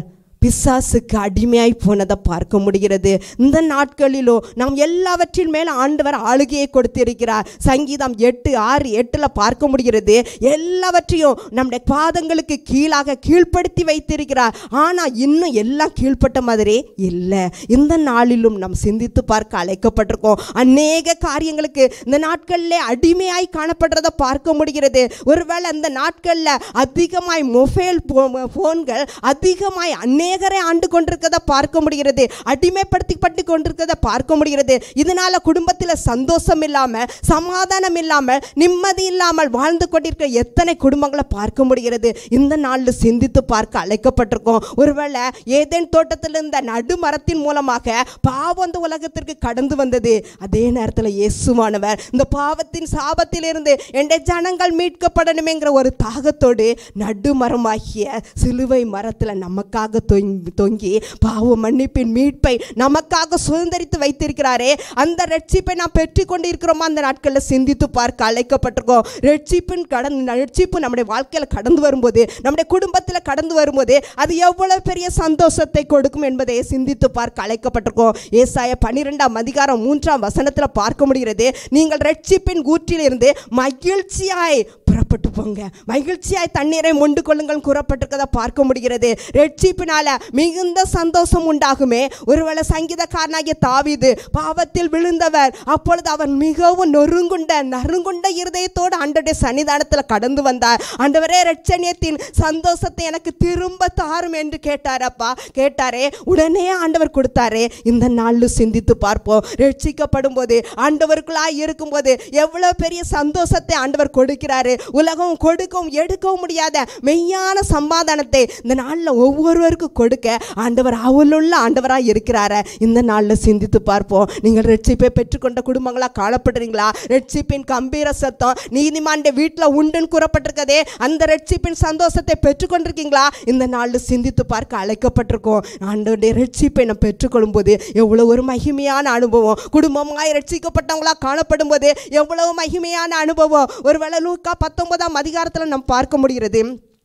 பிசாசுக்கு அடிமையாய் போனதை பார்க்க முடிகிறது இந்த நாட்களிலோ நாம் எல்லாவற்றின் மேல் ஆண்டவர் ஆளுகையை கொடுத்திருக்கிறார் சங்கீதம் எட்டு ஆறு எட்டில் பார்க்க முடிகிறது எல்லாவற்றையும் நம்முடைய பாதங்களுக்கு கீழாக கீழ்ப்படுத்தி வைத்திருக்கிறார் ஆனால் இன்னும் எல்லாம் கீழ்ப்பட்ட மாதிரி இல்லை இந்த நாளிலும் நாம் சிந்தித்து பார்க்க அழைக்கப்பட்டிருக்கோம் அநேக காரியங்களுக்கு இந்த நாட்களிலே அடிமையாய் காணப்படுறதை பார்க்க முடிகிறது ஒருவேளை அந்த நாட்களில் அதிகமாய் மொபைல் ஃபோன்கள் அதிகமாய் அநேகரை ஆண்டு கொண்டிருக்கிறத பார்க்க முடிகிறது அடிமைப்படுத்திப்பட்டு கொண்டிருக்கிறத பார்க்க முடிகிறது இதனால குடும்பத்தில் சந்தோஷம் இல்லாமல் சமாதானம் இல்லாமல் நிம்மதி இல்லாமல் வாழ்ந்து கொண்டிருக்கிற எத்தனை குடும்பங்களை பார்க்க முடிகிறது இந்த நாளில் சிந்தித்து பார்க்க அழைக்கப்பட்டிருக்கோம் ஒருவேளை ஏதேன் தோட்டத்தில் இருந்த நடுமரத்தின் மூலமாக பாவம் இந்த உலகத்திற்கு கடந்து வந்தது அதே நேரத்தில் இயேசுவானவர் இந்த பாவத்தின் சாபத்திலிருந்து என்னுடைய ஜனங்கள் மீட்கப்படணுமேங்கிற ஒரு தாகத்தோடு நடுமரமாகிய சிலுவை மரத்தில் நமக்காக தொங்கி தொங்கி பாவ மன்னிப்பின் மீட்பை நமக்காக சுதந்திரித்து வைத்திருக்கிறாரே அந்த ரட்சிப்பை நாம் பெற்றுக்கொண்டு இருக்கிறோமா அந்த நாட்களில் சிந்தித்து பார்க்க அழைக்கப்பட்டிருக்கோம் ரட்சிப்பின் கடந்து ரட்சிப்பு நம்முடைய வாழ்க்கையில் கடந்து வரும்போது நம்முடைய குடும்பத்தில் கடந்து வரும்போது அது எவ்வளவு பெரிய சந்தோஷத்தை கொடுக்கும் என்பதை சிந்தித்து பார்க்க அழைக்கப்பட்டிருக்கோம் ஏசாய பன்னிரெண்டாம் அதிகாரம் மூன்றாம் வசனத்தில் பார்க்க முடிகிறது நீங்கள் ரட்சிப்பின் ஊற்றிலிருந்து மகிழ்ச்சியாய் புறப்பட்டு போங்க மகிழ்ச்சியாய் தண்ணீரை மொண்டு கொள்ளுங்கள் கூறப்பட்டிருக்கதை பார்க்க முடிகிறது ரட்சிப்பினால மிகுந்த சந்தோஷம் உண்டாகுமே ஒருவேளை சங்கீதக்காரனாகிய தாவீது பாவத்தில் விழுந்தவர் அப்பொழுது அவர் மிகவும் நொறுங்குண்ட நறுங்குண்ட இருதயத்தோடு ஆண்டவருடைய சன்னிதானத்தில் கடந்து வந்தார் ஆண்டவரே ரட்சணியத்தின் சந்தோஷத்தை எனக்கு திரும்ப தாரும் என்று கேட்டார் அப்பா கேட்டாரே உடனே ஆண்டவர் கொடுத்தாரே இந்த நாளில் சிந்தித்து பார்ப்போம் ரட்சிக்கப்படும் போது ஆண்டவருக்குள்ளாய் இருக்கும்போது எவ்வளவு பெரிய சந்தோஷத்தை ஆண்டவர் கொடுக்கிறாரு உலகம் கொடுக்கவும் எடுக்கவும் முடியாத மெய்யான சமாதானத்தை இந்த நாளில் ஒவ்வொருவருக்கும் கொடுக்க ஆண்டவர் அவளுள்ள ஆண்டவராக இருக்கிறார இந்த நாளில் சிந்தித்து பார்ப்போம் நீங்கள் ரட்சிப்பை பெற்றுக்கொண்ட குடும்பங்களாக காணப்படுறீங்களா ரட்சிப்பின் கம்பீர சத்தம் நீதிமாண்ட வீட்டில் உண்டுன்னு கூறப்பட்டிருக்கதே அந்த ரட்சிப்பின் சந்தோஷத்தை பெற்றுக்கொண்டிருக்கீங்களா இந்த நாளில் சிந்தித்து பார்க்க அழைக்கப்பட்டிருக்கோம் ஆண்டவருடைய ரட்சிப்பை நாம் பெற்றுக்கொள்ளும் போது எவ்வளோ ஒரு மகிமையான அனுபவம் குடும்பமாய் ரட்சிக்கப்பட்டவங்களா காணப்படும் போது எவ்வளவு மகிமையான அனுபவம் ஒருவேளை லூக்கா பத்தொன்பதாம் அதிகாரத்தில் நாம் பார்க்க முடிகிறது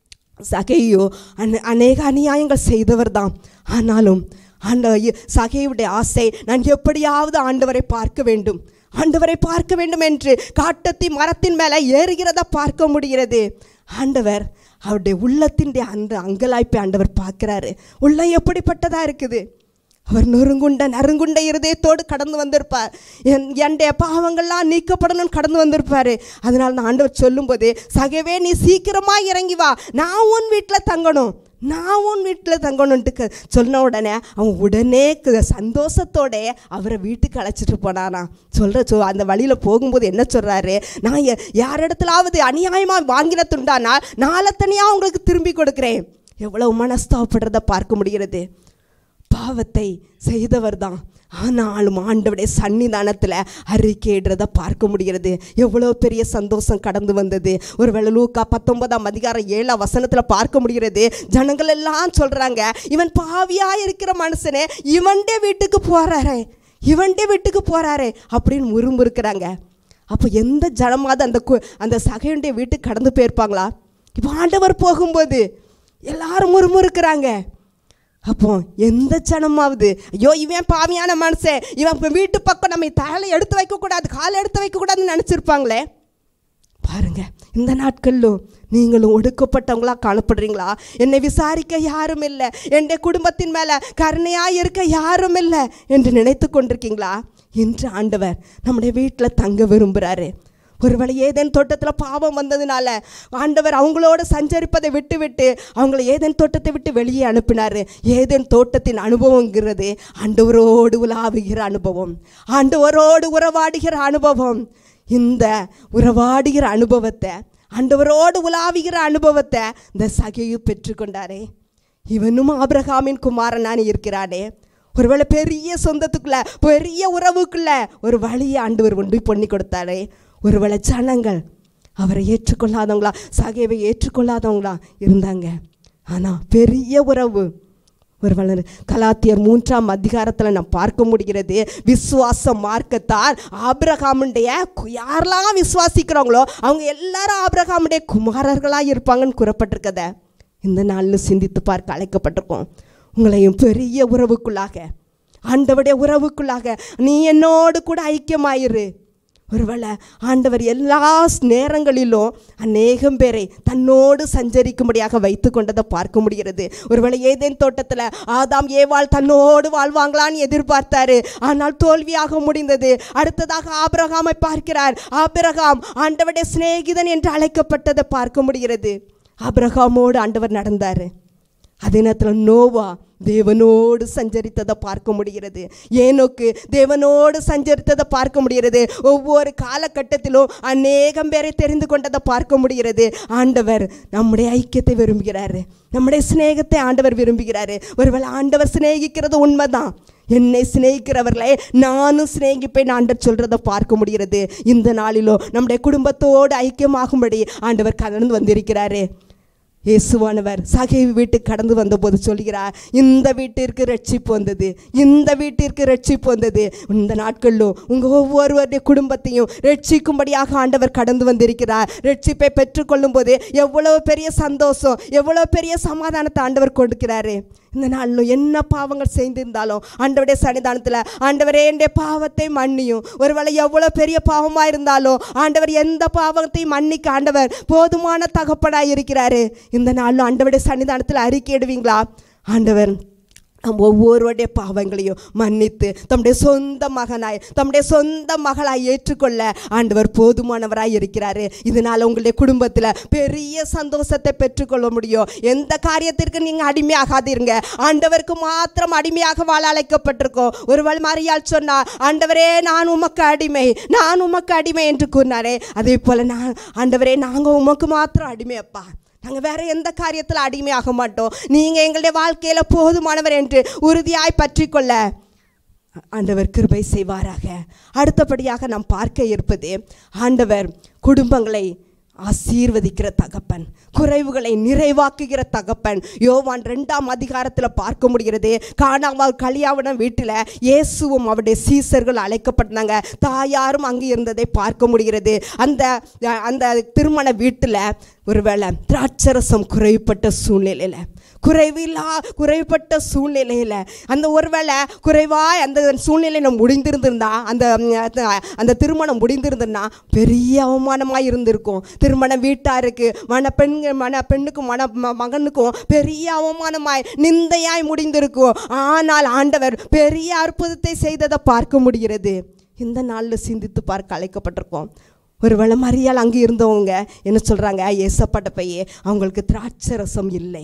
சகையோ அநே- அநேக அநியாயங்கள் செய்தவர் தான் ஆனாலும் ஆண்ட சகையுடைய ஆசை நான் எப்படியாவது ஆண்டவரை பார்க்க வேண்டும் ஆண்டவரை பார்க்க வேண்டும் என்று காட்டத்தி மரத்தின் மேலே ஏறுகிறத பார்க்க முடிகிறது ஆண்டவர் அவருடைய உள்ளத்தின் அந்த அங்கலாய்ப்பை ஆண்டவர் பார்க்குறாரு உள்ளம் எப்படிப்பட்டதாக இருக்குது அவர் நொறுங்குண்ட நறுங்குண்ட இருதயத்தோடு கடந்து வந்திருப்பார் என் என்னுடைய பாவங்கள்லாம் நீக்கப்படணும்னு கடந்து வந்திருப்பார் அதனால நான் ஆண்டவர் சொல்லும்போது சகவே நீ சீக்கிரமாக இறங்கி வா நான் உன் வீட்டில் தங்கணும் நான் உன் வீட்டில் தங்கணுன்ட்டு க- சொன்ன உடனே அவன் உடனே க- சந்தோஷத்தோட அவரை வீட்டுக்கு அழைச்சிட்டு போனானா சொல்கிற சொ அந்த வழியில் போகும்போது என்ன சொல்கிறாரு நான் ய- யார் இடத்துலாவது அநியாயமாக வாங்கின துண்டானா நாளத்தனியாக உங்களுக்கு திரும்பி கொடுக்குறேன் எவ்வளவு மனஸ்தாபப்படுறத பார்க்க முடிகிறது பாவத்தை செய்தவர் தான் ஆனாலும் ஆண்டவருடைய சன்னிதானத்தில் அறிக்கையிடுறத பார்க்க முடிகிறது எவ்வளோ பெரிய சந்தோஷம் கடந்து வந்தது ஒருவேளை லூக்கா பத்தொன்பதாம் அதிகாரம் ஏழாம் வசனத்தில் பார்க்க முடிகிறது ஜனங்கள் எல்லாம் சொல்கிறாங்க இவன் பாவியாக இருக்கிற மனுஷனே இவன்டே வீட்டுக்கு போகிறாரே இவன்டே வீட்டுக்கு போகிறாரே அப்படின்னு முறுமுறுக்கிறாங்க அப்போ எந்த ஜனமாவது அந்த கு- அந்த சகையுடைய வீட்டுக்கு கடந்து போயிருப்பாங்களா இப்போ ஆண்டவர் போகும்போது எல்லாரும் முறுமுறுக்கிறாங்க அப்போ எந்த ஜனமாவது ஐயோ இவன் பாவியான மனுஷன் இவன் இப்ப வீட்டு பக்கம் நம்ம தலை எடுத்து வைக்கக்கூடாது காலை எடுத்து வைக்கக்கூடாதுன்னு நினச்சிருப்பாங்களே பாருங்க இந்த நாட்களிலும் நீங்களும் ஒடுக்கப்பட்டவங்களா காணப்படுறீங்களா என்னை விசாரிக்க யாரும் இல்லை என்னுடைய குடும்பத்தின் மேலே கருணையாக இருக்க யாரும் இல்லை என்று நினைத்து கொண்டிருக்கீங்களா இன்று ஆண்டவர் நம்முடைய வீட்டில் தங்க விரும்புகிறாரு ஒருவேளை ஏதேன் தோட்டத்தில் பாவம் வந்ததுனால ஆண்டவர் அவங்களோட சஞ்சரிப்பதை விட்டு விட்டு அவங்கள ஏதேன் தோட்டத்தை விட்டு வெளியே அனுப்பினார் ஏதேன் தோட்டத்தின் அனுபவங்கிறது ஆண்டவரோடு உலாவுகிற அனுபவம் ஆண்டவரோடு உறவாடுகிற அனுபவம் இந்த உறவாடுகிற அனுபவத்தை ஆண்டவரோடு உலாவுகிற அனுபவத்தை இந்த சகையு பெற்றுக்கொண்டாரே இவனும் ஆபிரகாமின் குமாரனான் இருக்கிறானே ஒருவேளை பெரிய சொந்தத்துக்குள்ள பெரிய உறவுக்குள்ள ஒரு வழியை ஆண்டவர் கொண்டு பொண்ணி கொடுத்தாரே ஒருவேளை ஜனங்கள் அவரை ஏற்றுக்கொள்ளாதவங்களா சகைவை ஏற்றுக்கொள்ளாதவங்களா இருந்தாங்க ஆனால் பெரிய உறவு ஒரு வளர் கலாத்தியர் மூன்றாம் அதிகாரத்தில் நான் பார்க்க முடிகிறது விசுவாச மார்க்கத்தார் ஆபிரகாமுடைய கு- யாரெல்லாம் விசுவாசிக்கிறாங்களோ அவங்க எல்லாரும் ஆபிரகாமுடைய குமாரர்களாக இருப்பாங்கன்னு கூறப்பட்டிருக்கத இந்த நாளில் சிந்தித்து பார்க்க அழைக்கப்பட்டிருக்கோம் உங்களையும் பெரிய உறவுக்குள்ளாக ஆண்டவருடைய உறவுக்குள்ளாக நீ என்னோடு கூட ஐக்கியமாயிரு ஒருவேளை ஆண்டவர் எல்லா நேரங்களிலும் அநேகம் பேரை தன்னோடு சஞ்சரிக்கும்படியாக வைத்து கொண்டதை பார்க்க முடிகிறது ஒருவேளை ஏதேன் தோட்டத்தில் ஆதாம் ஏவாள் தன்னோடு வாழ்வாங்களான்னு எதிர்பார்த்தாரு ஆனால் தோல்வியாக முடிந்தது அடுத்ததாக ஆபிரகாமை பார்க்கிறார் ஆபிரகாம் ஆண்டவருடைய சிநேகிதன் என்று அழைக்கப்பட்டதை பார்க்க முடிகிறது ஆபிரகாமோடு ஆண்டவர் நடந்தார் அதே நேரத்தில் நோவா தேவனோடு சஞ்சரித்ததை பார்க்க முடிகிறது ஏனோக்கு தேவனோடு சஞ்சரித்ததை பார்க்க முடிகிறது ஒவ்வொரு காலகட்டத்திலும் அநேகம் பேரை தெரிந்து கொண்டதை பார்க்க முடிகிறது ஆண்டவர் நம்முடைய ஐக்கியத்தை விரும்புகிறாரு நம்முடைய சிநேகத்தை ஆண்டவர் விரும்புகிறாரு ஒருவேளை ஆண்டவர் சிநேகிக்கிறது உண்மைதான் என்னை சிநேகிக்கிறவர்களே நானும் சிநேகிப்பேன் ஆண்டவர் சொல்றதை பார்க்க முடிகிறது இந்த நாளிலோ நம்முடைய குடும்பத்தோடு ஐக்கியமாகும்படி ஆண்டவர் கடந்து வந்திருக்கிறாரு இயேசுவானவர் சகை வீட்டுக்கு கடந்து வந்தபோது சொல்கிறார் இந்த வீட்டிற்கு ரட்சிப்பு வந்தது இந்த வீட்டிற்கு ரட்சிப்பு வந்தது இந்த நாட்களிலும் உங்கள் ஒவ்வொருவருடைய குடும்பத்தையும் ரட்சிக்கும்படியாக ஆண்டவர் கடந்து வந்திருக்கிறார் ரட்சிப்பை பெற்றுக்கொள்ளும் போது எவ்வளவு பெரிய சந்தோஷம் எவ்வளவு பெரிய சமாதானத்தை ஆண்டவர் கொடுக்கிறாரு இந்த நாளிலும் என்ன பாவங்கள் செய்திருந்தாலும் ஆண்டவருடைய சன்னிதானத்தில் ஆண்டவரே என்னுடைய பாவத்தை மன்னியும் ஒருவேளை எவ்வளோ பெரிய பாவமாக இருந்தாலும் ஆண்டவர் எந்த பாவத்தையும் மன்னிக்க ஆண்டவர் போதுமான தகப்படாக இருக்கிறாரு இந்த நாளிலும் ஆண்டவருடைய சன்னிதானத்தில் அறிக்கையிடுவீங்களா ஆண்டவர் நம் ஒவ்வொருவருடைய பாவங்களையும் மன்னித்து தம்முடைய சொந்த மகனாய் தம்முடைய சொந்த மகளாய் ஏற்றுக்கொள்ள ஆண்டவர் போதுமானவராய் இருக்கிறாரு இதனால் உங்களுடைய குடும்பத்தில் பெரிய சந்தோஷத்தை பெற்றுக்கொள்ள முடியும் எந்த காரியத்திற்கு நீங்கள் அடிமையாகாதீருங்க ஆண்டவருக்கு மாத்திரம் அடிமையாக வாழ அழைக்கப்பட்டிருக்கோம் ஒருவள் மறியால் சொன்னார் ஆண்டவரே நான் உமக்கு அடிமை நான் உமக்கு அடிமை என்று கூறினாரே அதே போல் நான் ஆண்டவரே நாங்கள் உமக்கு மாத்திரம் அடிமையப்பா நாங்கள் வேற எந்த காரியத்தில் அடிமையாக மாட்டோம் நீங்கள் எங்களுடைய வாழ்க்கையில் போதுமானவர் என்று உறுதியாய் பற்றிக்கொள்ள ஆண்டவர் கிருபை செய்வாராக அடுத்தபடியாக நாம் பார்க்க இருப்பது ஆண்டவர் குடும்பங்களை ஆசீர்வதிக்கிற தகப்பன் குறைவுகளை நிறைவாக்குகிற தகப்பன் யோவான் ரெண்டாம் அதிகாரத்தில் பார்க்க முடிகிறது காணாமல் கலியாவனம் வீட்டில் இயேசுவும் அவருடைய சீசர்கள் அழைக்கப்பட்டாங்க தாயாரும் அங்கே இருந்ததை பார்க்க முடிகிறது அந்த அந்த திருமண வீட்டில் ஒருவேளை திராட்சரசம் குறைவுபட்ட சூழ்நிலையில் குறைவில்லா குறைவுபட்ட சூழ்நிலையில் அந்த ஒருவேளை குறைவாய் அந்த சூழ்நிலையில் முடிந்திருந்திருந்தா அந்த அந்த திருமணம் முடிந்திருந்ததுன்னா பெரிய அவமானமாக இருந்திருக்கும் திருமண வீட்டாருக்கு மன பெண் மன பெண்ணுக்கும் மன ம- மகனுக்கும் பெரிய அவமானமாய் நிந்தையாய் முடிந்திருக்கும் ஆனால் ஆண்டவர் பெரிய அற்புதத்தை செய்ததை பார்க்க முடிகிறது இந்த நாளில் சிந்தித்து பார்க்க அழைக்கப்பட்டிருக்கோம் ஒருவேளை மரியாள் அங்கே இருந்தவங்க என்ன சொல்கிறாங்க ஏசப்பட்ட பையே அவங்களுக்கு திராட்சை ரசம் இல்லை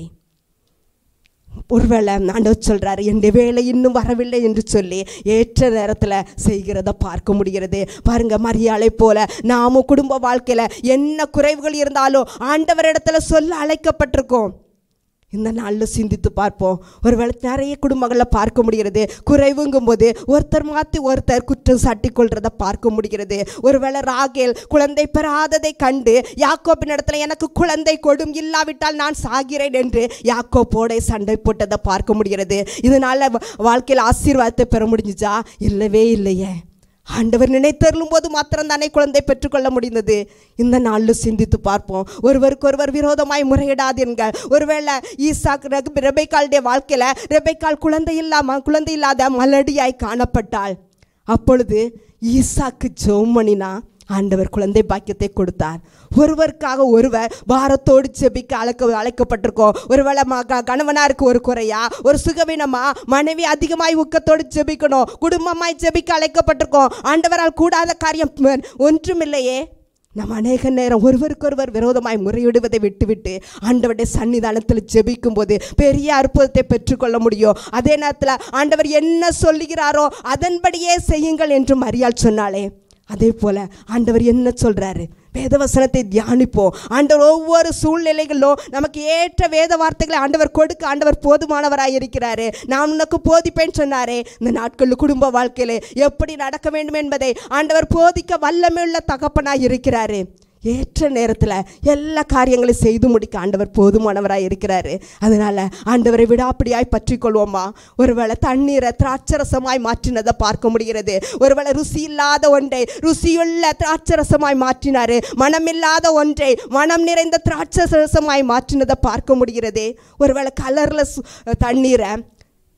ஒருவேளை ஆண்டவர் சொல்கிறாரு என்னுடைய வேலை இன்னும் வரவில்லை என்று சொல்லி ஏற்ற நேரத்தில் செய்கிறத பார்க்க முடிகிறது பாருங்க மரியாதை போல நாமும் குடும்ப வாழ்க்கையில் என்ன குறைவுகள் இருந்தாலும் ஆண்டவரிடத்துல சொல்ல அழைக்கப்பட்டிருக்கோம் இந்த நாளில் சிந்தித்து பார்ப்போம் ஒருவேளை நிறைய குடும்பங்களில் பார்க்க முடிகிறது குறைவுங்கும் போது ஒருத்தர் மாற்றி ஒருத்தர் குற்றம் சாட்டி கொள்றதை பார்க்க முடிகிறது ஒருவேளை ராகேல் குழந்தை பெறாததை கண்டு யாக்கோப்பின் இடத்துல எனக்கு குழந்தை கொடும் இல்லாவிட்டால் நான் சாகிறேன் என்று யாக்கோப்போட சண்டை போட்டதை பார்க்க முடிகிறது இதனால வ- வாழ்க்கையில் ஆசீர்வாதத்தை பெற முடிஞ்சுச்சா இல்லவே இல்லையே ஆண்டவர் நினைத்தருளும் போது மாத்திரம் தானே குழந்தை பெற்றுக்கொள்ள முடிந்தது இந்த நாளில் சிந்தித்து பார்ப்போம் ஒருவருக்கொருவர் விரோதமாய் முறையிடாதீர்கள் ஒருவேளை ஈசாக் ரகு ரெபைக்காளுடைய வாழ்க்கையில் ரெபைக்கால் குழந்தை இல்லாம குழந்தை இல்லாத மலடியாய் காணப்பட்டாள் அப்பொழுது ஈசாக்கு ஜோமணினா ஆண்டவர் குழந்தை பாக்கியத்தை கொடுத்தார் ஒருவருக்காக ஒருவர் பாரத்தோடு செபிக்க அழைக்க அழைக்கப்பட்டிருக்கோம் ஒருவேளை மக கணவனாருக்கு ஒரு குறையா ஒரு சுகவீனமா மனைவி அதிகமாய் ஊக்கத்தோடு ஜெபிக்கணும் குடும்பமாய் ஜெபிக்க அழைக்கப்பட்டிருக்கோம் ஆண்டவரால் கூடாத காரியம் ஒன்றுமில்லையே நம்ம அநேக நேரம் ஒருவருக்கொருவர் விரோதமாய் முறையிடுவதை விட்டுவிட்டு ஆண்டவருடைய சன்னிதானத்தில் ஜெபிக்கும் போது பெரிய அற்புதத்தை பெற்றுக்கொள்ள முடியும் அதே நேரத்தில் ஆண்டவர் என்ன சொல்லுகிறாரோ அதன்படியே செய்யுங்கள் என்று மரியாள் சொன்னாலே அதே போல ஆண்டவர் என்ன சொல்றாரு வேதவசனத்தை தியானிப்போம் ஆண்டவர் ஒவ்வொரு சூழ்நிலைகளிலும் நமக்கு ஏற்ற வேத வார்த்தைகளை ஆண்டவர் கொடுக்க ஆண்டவர் போதுமானவராய் இருக்கிறாரு நான் உனக்கு போதிப்பேன்னு சொன்னாரே இந்த நாட்களில் குடும்ப வாழ்க்கையில எப்படி நடக்க வேண்டும் என்பதை ஆண்டவர் போதிக்க வல்லமையுள்ள தகப்பனாய் இருக்கிறாரு ஏற்ற நேரத்தில் எல்லா காரியங்களையும் செய்து முடிக்க ஆண்டவர் போதுமானவராய் இருக்கிறாரு அதனால ஆண்டவரை விடாப்பிடியாய் பற்றி கொள்வோமா ஒருவேளை தண்ணீரை திராட்சரசமாய் மாற்றினதை பார்க்க முடிகிறது ஒருவேளை ருசி இல்லாத ஒன்றை ருசியுள்ள திராட்சரசமாய் மாற்றினாரு மனமில்லாத ஒன்றை மனம் நிறைந்த திராட்சரசமாய் மாற்றினதை பார்க்க முடிகிறதே ஒருவேளை கலர்லெஸ் தண்ணீரை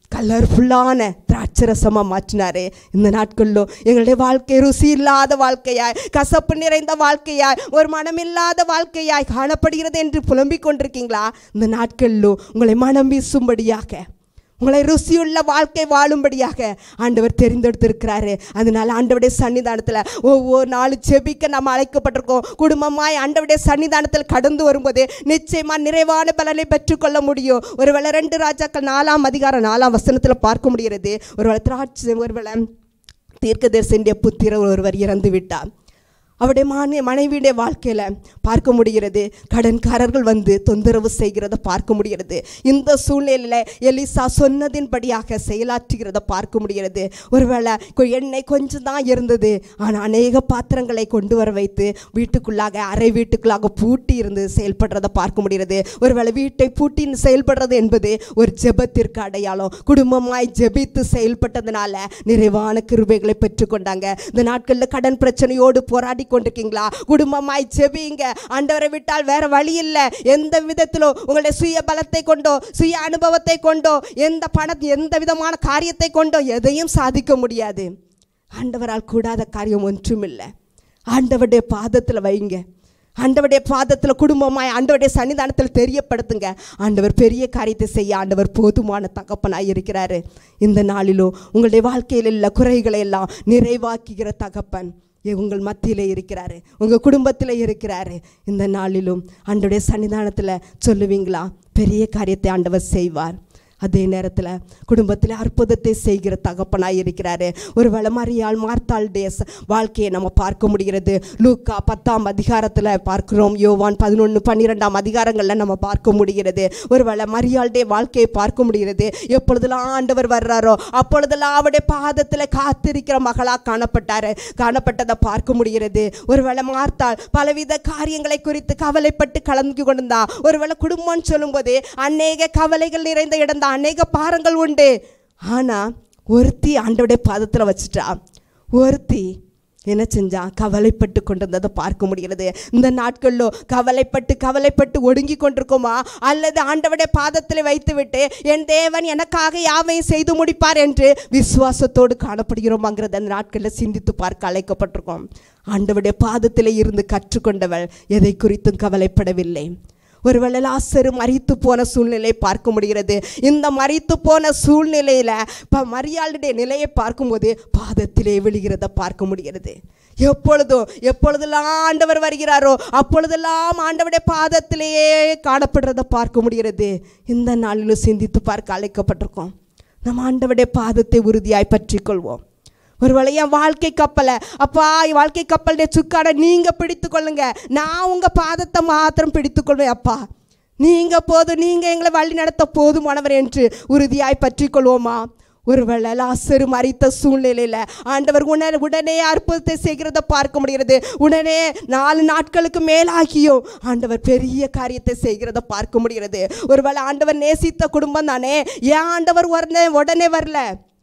கலர்ஃபுல்லான திராட்சரசமாக மாற்றினாரே இந்த நாட்களிலும் எங்களுடைய வாழ்க்கை ருசி இல்லாத வாழ்க்கையாய் கசப்பு நிறைந்த வாழ்க்கையாய் ஒரு மனமில்லாத வாழ்க்கையாய் காணப்படுகிறது என்று புலம்பிக் கொண்டிருக்கீங்களா இந்த நாட்களிலும் உங்களை மனம் வீசும்படியாக உங்களை ருசியுள்ள வாழ்க்கை வாழும்படியாக ஆண்டவர் தெரிந்தெடுத்திருக்கிறாரு அதனால ஆண்டவருடைய சன்னிதானத்தில் ஒவ்வொரு நாளும் செபிக்க நம்ம அழைக்கப்பட்டிருக்கோம் குடும்பமாய் ஆண்டவருடைய சன்னிதானத்தில் கடந்து வரும்போது நிச்சயமாக நிறைவான பலனை பெற்றுக்கொள்ள முடியும் ஒருவேளை ரெண்டு ராஜாக்கள் நாலாம் அதிகாரம் நாலாம் வசனத்தில் பார்க்க முடிகிறது ஒருவேளை திராட்சை ஒருவேளை தீர்க்கதரிசனுடைய புத்திரர் ஒருவர் இறந்து விட்டார் அவருடைய மனை மனைவியுடைய வாழ்க்கையில் பார்க்க முடிகிறது கடன்காரர்கள் வந்து தொந்தரவு செய்கிறத பார்க்க முடிகிறது இந்த சூழ்நிலையில் எலிசா சொன்னதின்படியாக செயலாற்றுகிறத பார்க்க முடிகிறது ஒருவேளை கொ- எண்ணெய் கொஞ்சம் தான் இருந்தது ஆனால் அநேக பாத்திரங்களை கொண்டு வர வைத்து வீட்டுக்குள்ளாக அறை வீட்டுக்குள்ளாக பூட்டி இருந்து செயல்படுறத பார்க்க முடிகிறது ஒருவேளை வீட்டை பூட்டி செயல்படுறது என்பது ஒரு ஜெபத்திற்கு அடையாளம் குடும்பமாய் ஜெபித்து செயல்பட்டதுனால நிறைவான கிருபைகளை பெற்றுக்கொண்டாங்க இந்த நாட்களில் கடன் பிரச்சனையோடு போராடி கொண்டிருக்கீங்களா குடும்பமாய் ஜெபிங்க ஆண்டவரை விட்டால் வேற வழி இல்லை எந்த விதத்திலும் உங்களுடைய சுய பலத்தை கொண்டோ சுய அனுபவத்தை கொண்டோ எந்த பண எந்த விதமான காரியத்தை கொண்டோ எதையும் சாதிக்க முடியாது ஆண்டவரால் கூடாத காரியம் ஒன்றுமில்லை ஆண்டவருடைய பாதத்தில் வைங்க ஆண்டவருடைய பாதத்தில் குடும்பமாய் ஆண்டவருடைய சன்னிதானத்தில் தெரியப்படுத்துங்க ஆண்டவர் பெரிய காரியத்தை செய்ய ஆண்டவர் போதுமான தகப்பனாய் இருக்கிறாரு இந்த நாளிலும் உங்களுடைய வாழ்க்கையில் உள்ள குறைகளை எல்லாம் நிறைவாக்குகிற தகப்பன் இ- உங்கள் மத்தியிலே இருக்கிறாரு உங்கள் குடும்பத்தில் இருக்கிறாரு இந்த நாளிலும் ஆண்டவருடைய சன்னிதானத்தில் சொல்லுவீங்களா பெரிய காரியத்தை ஆண்டவர் செய்வார் அதே நேரத்தில் குடும்பத்தில் அற்புதத்தை செய்கிற தகப்பனாய் இருக்கிறாரு ஒரு மரியாள் மார்த்தாளுடைய ச- வாழ்க்கையை நம்ம பார்க்க முடிகிறது லூக்கா பத்தாம் அதிகாரத்தில் பார்க்கிறோம் யோவான் பதினொன்று பன்னிரெண்டாம் அதிகாரங்களில் நம்ம பார்க்க முடிகிறது ஒரு மரியாளுடைய வாழ்க்கையை பார்க்க முடிகிறது எப்பொழுதெல்லாம் ஆண்டவர் வர்றாரோ அப்பொழுதெல்லாம் அவருடைய பாதத்தில் காத்திருக்கிற மகளாக காணப்பட்டார் காணப்பட்டதை பார்க்க முடிகிறது ஒருவேளை மார்த்தாள் பலவித காரியங்களை குறித்து கவலைப்பட்டு கலந்து கொண்டிருந்தா ஒருவேளை குடும்பம்னு சொல்லும்போது அநேக கவலைகள் நிறைந்த இடம் தான் அநேக பாரங்கள் உண்டு ஆனால் ஒருத்தி ஆண்டோடைய பாதத்தில் வச்சுட்டா ஒருத்தி என்ன செஞ்சா கவலைப்பட்டு கொண்டிருந்ததை பார்க்க முடிகிறது இந்த நாட்களில் கவலைப்பட்டு கவலைப்பட்டு ஒடுங்கி கொண்டிருக்கோமா அல்லது ஆண்டவருடைய பாதத்தில் வைத்துவிட்டு என் தேவன் எனக்காக யாவையும் செய்து முடிப்பார் என்று விசுவாசத்தோடு காணப்படுகிறோமாங்கிறத அந்த நாட்களில் சிந்தித்து பார்க்க அழைக்கப்பட்டிருக்கோம் ஆண்டவருடைய பாதத்தில் இருந்து கற்றுக்கொண்டவள் எதை குறித்தும் கவலைப்படவில்லை ஒருவேளை லாசரு மறித்து போன சூழ்நிலை பார்க்க முடிகிறது இந்த மறித்து போன சூழ்நிலையில் இப்போ மரியாளுடைய நிலையை பார்க்கும்போது பாதத்திலே விழுகிறத பார்க்க முடிகிறது எப்பொழுதும் எப்பொழுதெல்லாம் ஆண்டவர் வருகிறாரோ அப்பொழுதெல்லாம் ஆண்டவருடைய பாதத்திலேயே காணப்படுறத பார்க்க முடிகிறது இந்த நாளிலும் சிந்தித்து பார்க்க அழைக்கப்பட்டிருக்கோம் நம்ம ஆண்டவருடைய பாதத்தை உறுதியாய் பற்றிக் கொள்வோம் ஒருவேளை என் வாழ்க்கை கப்பலை அப்பா என் வாழ்க்கை கப்பலுடைய சுக்காடை நீங்கள் பிடித்து கொள்ளுங்க நான் உங்கள் பாதத்தை மாத்திரம் பிடித்து கொள்வேன் அப்பா நீங்கள் போதும் நீங்கள் எங்களை வழி நடத்த போதுமானவர் என்று உறுதியாய் பற்றிக் கொள்வோமா ஒருவேளை லாசரு மறித்த சூழ்நிலையில் ஆண்டவர் உடனே உடனே அற்புதத்தை செய்கிறத பார்க்க முடிகிறது உடனே நாலு நாட்களுக்கு மேலாகியும் ஆண்டவர் பெரிய காரியத்தை செய்கிறத பார்க்க முடிகிறது ஒருவேளை ஆண்டவர் நேசித்த குடும்பம் தானே ஏன் ஆண்டவர் உடனே உடனே வரல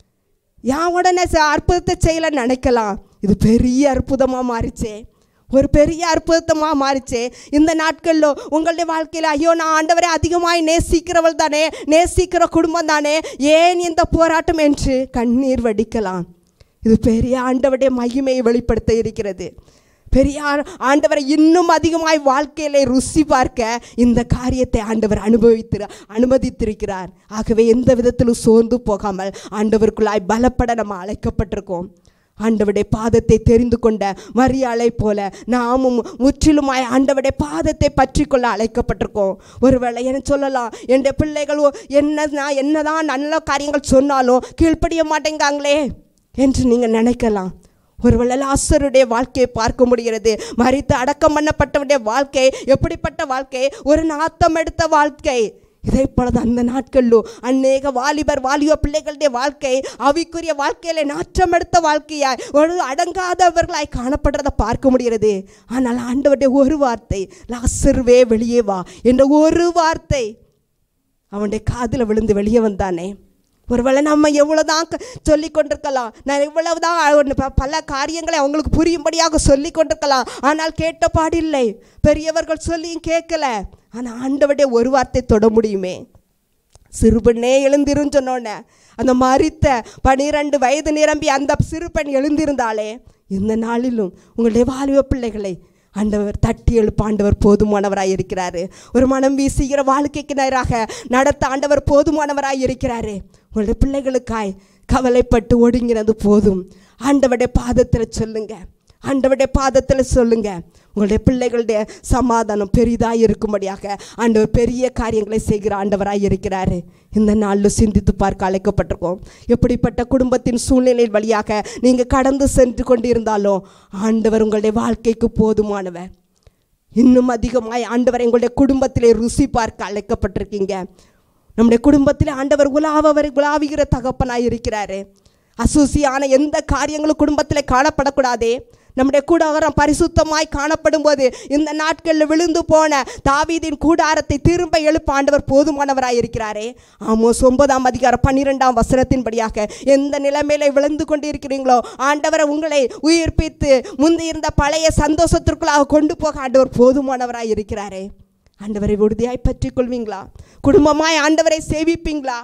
ஏன் உடனே ச- அற்புதத்தை செய்யலைன்னு நினைக்கலாம் இது பெரிய அற்புதமாக மாறிச்சே ஒரு பெரிய அற்புதமாக மாறிச்சே இந்த நாட்களில் உங்களுடைய வாழ்க்கையில் ஐயோ நான் ஆண்டவரை அதிகமாய் நேசிக்கிறவள் தானே நேசிக்கிற குடும்பம் தானே ஏன் இந்த போராட்டம் என்று கண்ணீர் வடிக்கலாம் இது பெரிய ஆண்டவருடைய மகிமையை வெளிப்படுத்த இருக்கிறது பெரிய ஆ- ஆண்டவரை இன்னும் அதிகமாய் வாழ்க்கையிலே ருசி பார்க்க இந்த காரியத்தை ஆண்டவர் அனுபவித்து அனுமதித்திருக்கிறார் ஆகவே எந்த விதத்திலும் சோர்ந்து போகாமல் ஆண்டவருக்குள்ளாய் பலப்பட நம்ம அழைக்கப்பட்டிருக்கோம் ஆண்டவருடைய பாதத்தை தெரிந்து கொண்ட மரியாளை போல நாமும் முற்றிலுமாய் ஆண்டவருடைய பாதத்தை பற்றி கொள்ள அழைக்கப்பட்டிருக்கோம் ஒருவேளை என்ன சொல்லலாம் என் பிள்ளைகள் ஓ- என்ன நான் என்னதான் நல்ல காரியங்கள் சொன்னாலும் கீழ்ப்படிய மாட்டேங்காங்களே என்று நீங்கள் நினைக்கலாம் ஒருவேளை லாசருடைய வாழ்க்கையை பார்க்க முடிகிறது மறித்து அடக்கம் பண்ணப்பட்டவருடைய வாழ்க்கை எப்படிப்பட்ட வாழ்க்கை ஒரு நாத்தம் எடுத்த வாழ்க்கை இதை போலது அந்த நாட்களிலும் அநேக வாலிபர் வாலிப பிள்ளைகளுடைய வாழ்க்கை அவிக்குரிய வாழ்க்கையில நாற்றம் எடுத்த வாழ்க்கையாய் ஒரு அடங்காதவர்களாய் காணப்படுறதை பார்க்க முடிகிறது ஆனால் ஆண்டவருடைய ஒரு வார்த்தை லாசருவே வெளியே வா என்ற ஒரு வார்த்தை அவனுடைய காதில் விழுந்து வெளியே வந்தானே ஒருவேளை நம்ம எவ்வளோதான் சொல்லி கொண்டிருக்கலாம் நான் எவ்வளவுதான் அவன் ப- பல காரியங்களை அவங்களுக்கு புரியும்படியாக சொல்லி கொண்டிருக்கலாம் ஆனால் கேட்ட பாடில்லை பெரியவர்கள் சொல்லியும் கேட்கல ஆனால் ஆண்டவருடைய ஒரு வார்த்தை தொட முடியுமே சிறுபெண்ணே எழுந்திருன்னு சொன்னோன்னே அந்த மரித்த பனிரெண்டு வயது நிரம்பி அந்த சிறுபெண் எழுந்திருந்தாலே இந்த நாளிலும் உங்களுடைய வாலிப பிள்ளைகளை ஆண்டவர் தட்டி எழுப்ப ஆண்டவர் போதுமானவராய் இருக்கிறாரு ஒரு மனம் வீசுகிற வாழ்க்கைக்கு நேராக நடத்த ஆண்டவர் போதுமானவராய் இருக்கிறாரு உங்களுடைய பிள்ளைகளுக்காய் கவலைப்பட்டு ஒடுங்கினது போதும் ஆண்டவருடைய பாதத்தில் சொல்லுங்க ஆண்டவருடைய பாதத்தில் சொல்லுங்க உங்களுடைய பிள்ளைகளுடைய சமாதானம் பெரிதாக இருக்கும்படியாக ஆண்டவர் பெரிய காரியங்களை செய்கிற ஆண்டவராய் இருக்கிறாரு இந்த நாளில் சிந்தித்து பார்க்க அழைக்கப்பட்டிருக்கோம் எப்படிப்பட்ட குடும்பத்தின் சூழ்நிலை வழியாக நீங்கள் கடந்து சென்று கொண்டிருந்தாலும் ஆண்டவர் உங்களுடைய வாழ்க்கைக்கு போதுமானவர் இன்னும் அதிகமாய் ஆண்டவர் எங்களுடைய குடும்பத்திலே ருசி பார்க்க அழைக்கப்பட்டிருக்கீங்க நம்முடைய குடும்பத்தில் ஆண்டவர் உலாவவர் உலாவுகிற தகப்பனாய் இருக்கிறாரு அசூசியான எந்த காரியங்களும் குடும்பத்தில் காணப்படக்கூடாதே நம்முடைய கூடாரம் பரிசுத்தமாய் காணப்படும் போது இந்த நாட்களில் விழுந்து போன தாவீதின் கூடாரத்தை திரும்ப எழுப்ப ஆண்டவர் போதுமானவராய் இருக்கிறாரே ஆமோஸ் ஒன்பதாம் அதிகாரம் பன்னிரெண்டாம் வசனத்தின்படியாக எந்த நிலைமையில விழுந்து கொண்டிருக்கிறீங்களோ ஆண்டவரை உங்களை உயிர்ப்பித்து முந்தி இருந்த பழைய சந்தோஷத்திற்குள்ளாக கொண்டு போக ஆண்டவர் போதுமானவராய் இருக்கிறாரே ஆண்டவரை உறுதியாய் பற்றிக் கொள்வீங்களா குடும்பமாய் ஆண்டவரை சேவிப்பீங்களா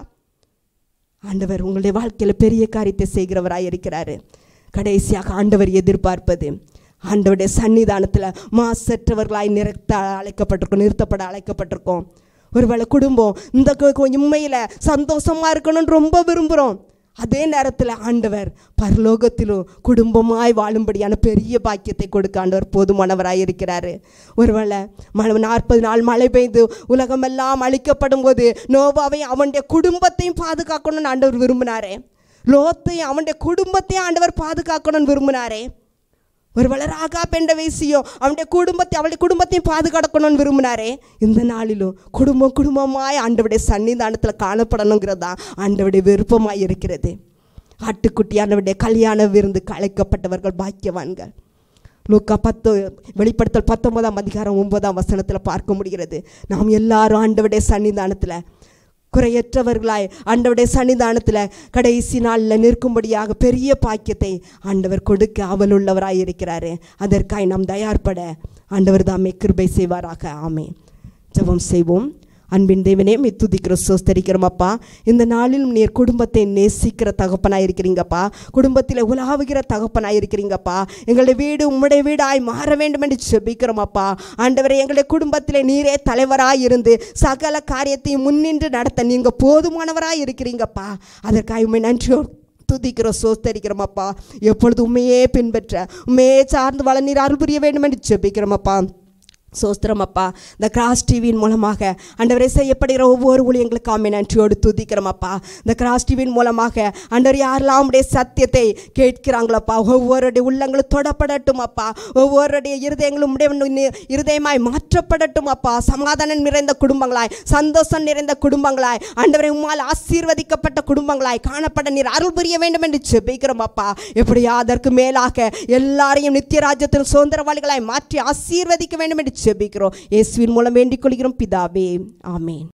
ஆண்டவர் உங்களுடைய வாழ்க்கையில் பெரிய காரியத்தை செய்கிறவராய் இருக்கிறாரு கடைசியாக ஆண்டவர் எதிர்பார்ப்பது ஆண்டவருடைய சன்னிதானத்தில் மாசற்றவர்களாய் நிறுத்த அழைக்கப்பட்டிருக்கோம் நிறுத்தப்பட அழைக்கப்பட்டிருக்கோம் ஒருவேளை குடும்பம் இந்த கு- கு- உண்மையில் சந்தோஷமாக இருக்கணும்னு ரொம்ப விரும்புகிறோம் அதே நேரத்தில் ஆண்டவர் பரலோகத்திலும் குடும்பமாய் வாழும்படியான பெரிய பாக்கியத்தை கொடுக்க ஆண்டவர் போதுமானவராய் இருக்கிறாரு ஒருவேளை மழை நாற்பது நாள் மழை பெய்து உலகமெல்லாம் அழிக்கப்படும் போது நோவாவை அவனுடைய குடும்பத்தையும் பாதுகாக்கணும்னு ஆண்டவர் விரும்பினாரே லோத்தையும் அவனுடைய குடும்பத்தையும் ஆண்டவர் பாதுகாக்கணும்னு விரும்பினாரே ஒருவேளை ராகா பெண்ட வேசியோ அவனுடைய குடும்பத்தை அவளுடைய குடும்பத்தையும் பாதுகாக்கணும்னு விரும்பினாரே இந்த நாளிலும் குடும்பம் குடும்பமாய் ஆண்டவருடைய சன்னிதானத்தில் காணப்படணுங்கிறதா ஆண்டவருடைய விருப்பமாய் இருக்கிறது ஆட்டுக்குட்டியானவருடைய கல்யாண விருந்துக்கு அழைக்கப்பட்டவர்கள் பாக்கியவான்கள் லூக்கா பத்து வெளிப்படுத்தல் பத்தொன்பதாம் அதிகாரம் ஒன்பதாம் வசனத்தில் பார்க்க முடிகிறது நாம் எல்லாரும் ஆண்டவருடைய சன்னிதானத்தில் குறையற்றவர்களாய் ஆண்டவருடைய சன்னிதானத்தில் கடைசி நாளில் நிற்கும்படியாக பெரிய பாக்கியத்தை ஆண்டவர் கொடுக்க அவல் உள்ளவராய் இருக்கிறாரு அதற்காய் நாம் தயார்பட ஆண்டவர் தாமே கிருபை செய்வாராக ஆமே ஜெபம் செய்வோம் அன்பின் தேவனே மே துதிக்கிற சோஸ்தரிக்கிறோம் அப்பா இந்த நாளிலும் நீர் குடும்பத்தை நேசிக்கிற தகப்பனாக இருக்கிறீங்கப்பா குடும்பத்தில் உலாவுகிற தகப்பனாக இருக்கிறீங்கப்பா எங்களுடைய வீடு உம்முடைய வீடாய் மாற வேண்டும் என்று செபிக்கிறோம் அப்பா ஆண்டவரே எங்களுடைய குடும்பத்தில் நீரே தலைவராய் இருந்து சகல காரியத்தையும் முன்னின்று நடத்த நீங்கள் போதுமானவராய் இருக்கிறீங்கப்பா அதற்காக உண்மை நன்றியோடு துதிக்கிறோம் சோஸ்தரிக்கிறோம் அப்பா எப்பொழுது உண்மையே பின்பற்ற உண்மையே சார்ந்து வள நீர் அருள் புரிய வேண்டும் என்று ஜெபிக்கிறோம் அப்பா சோஸ்திரம் அப்பா இந்த கிராஸ் டிவியின் மூலமாக ஆண்டவரே செய்யப்படுகிற ஒவ்வொரு ஊழியங்களுக்கும் ஆமே நன்றியோடு துதிக்கிறோம் அப்பா இந்த கிராஸ் டிவியின் மூலமாக ஆண்டவர் யாரெல்லாம் உடைய சத்தியத்தை கேட்கிறாங்களப்பா ஒவ்வொருடைய உள்ளங்களும் தொடப்படட்டும் அப்பா ஒவ்வொருடைய இருதயங்களும் உடைய நி- இருதயமாய் மாற்றப்படட்டும் அப்பா சமாதானம் நிறைந்த குடும்பங்களாய் சந்தோஷம் நிறைந்த குடும்பங்களாய் ஆண்டவரை உம்மால் ஆசீர்வதிக்கப்பட்ட குடும்பங்களாய் காணப்பட நீர் அருள் புரிய வேண்டும் என்று ஜெபிக்கிறோம் அப்பா எப்படியா அதற்கு மேலாக எல்லாரையும் நித்திய ராஜ்யத்தின் சுதந்திரவாளிகளாய் மாற்றி ஆசீர்வதிக்க வேண்டும் என்று ஜெபிக்கிறோம் இயேசுவின் மூலம் வேண்டிக் கொள்கிறோம் பிதாவே ஆமென்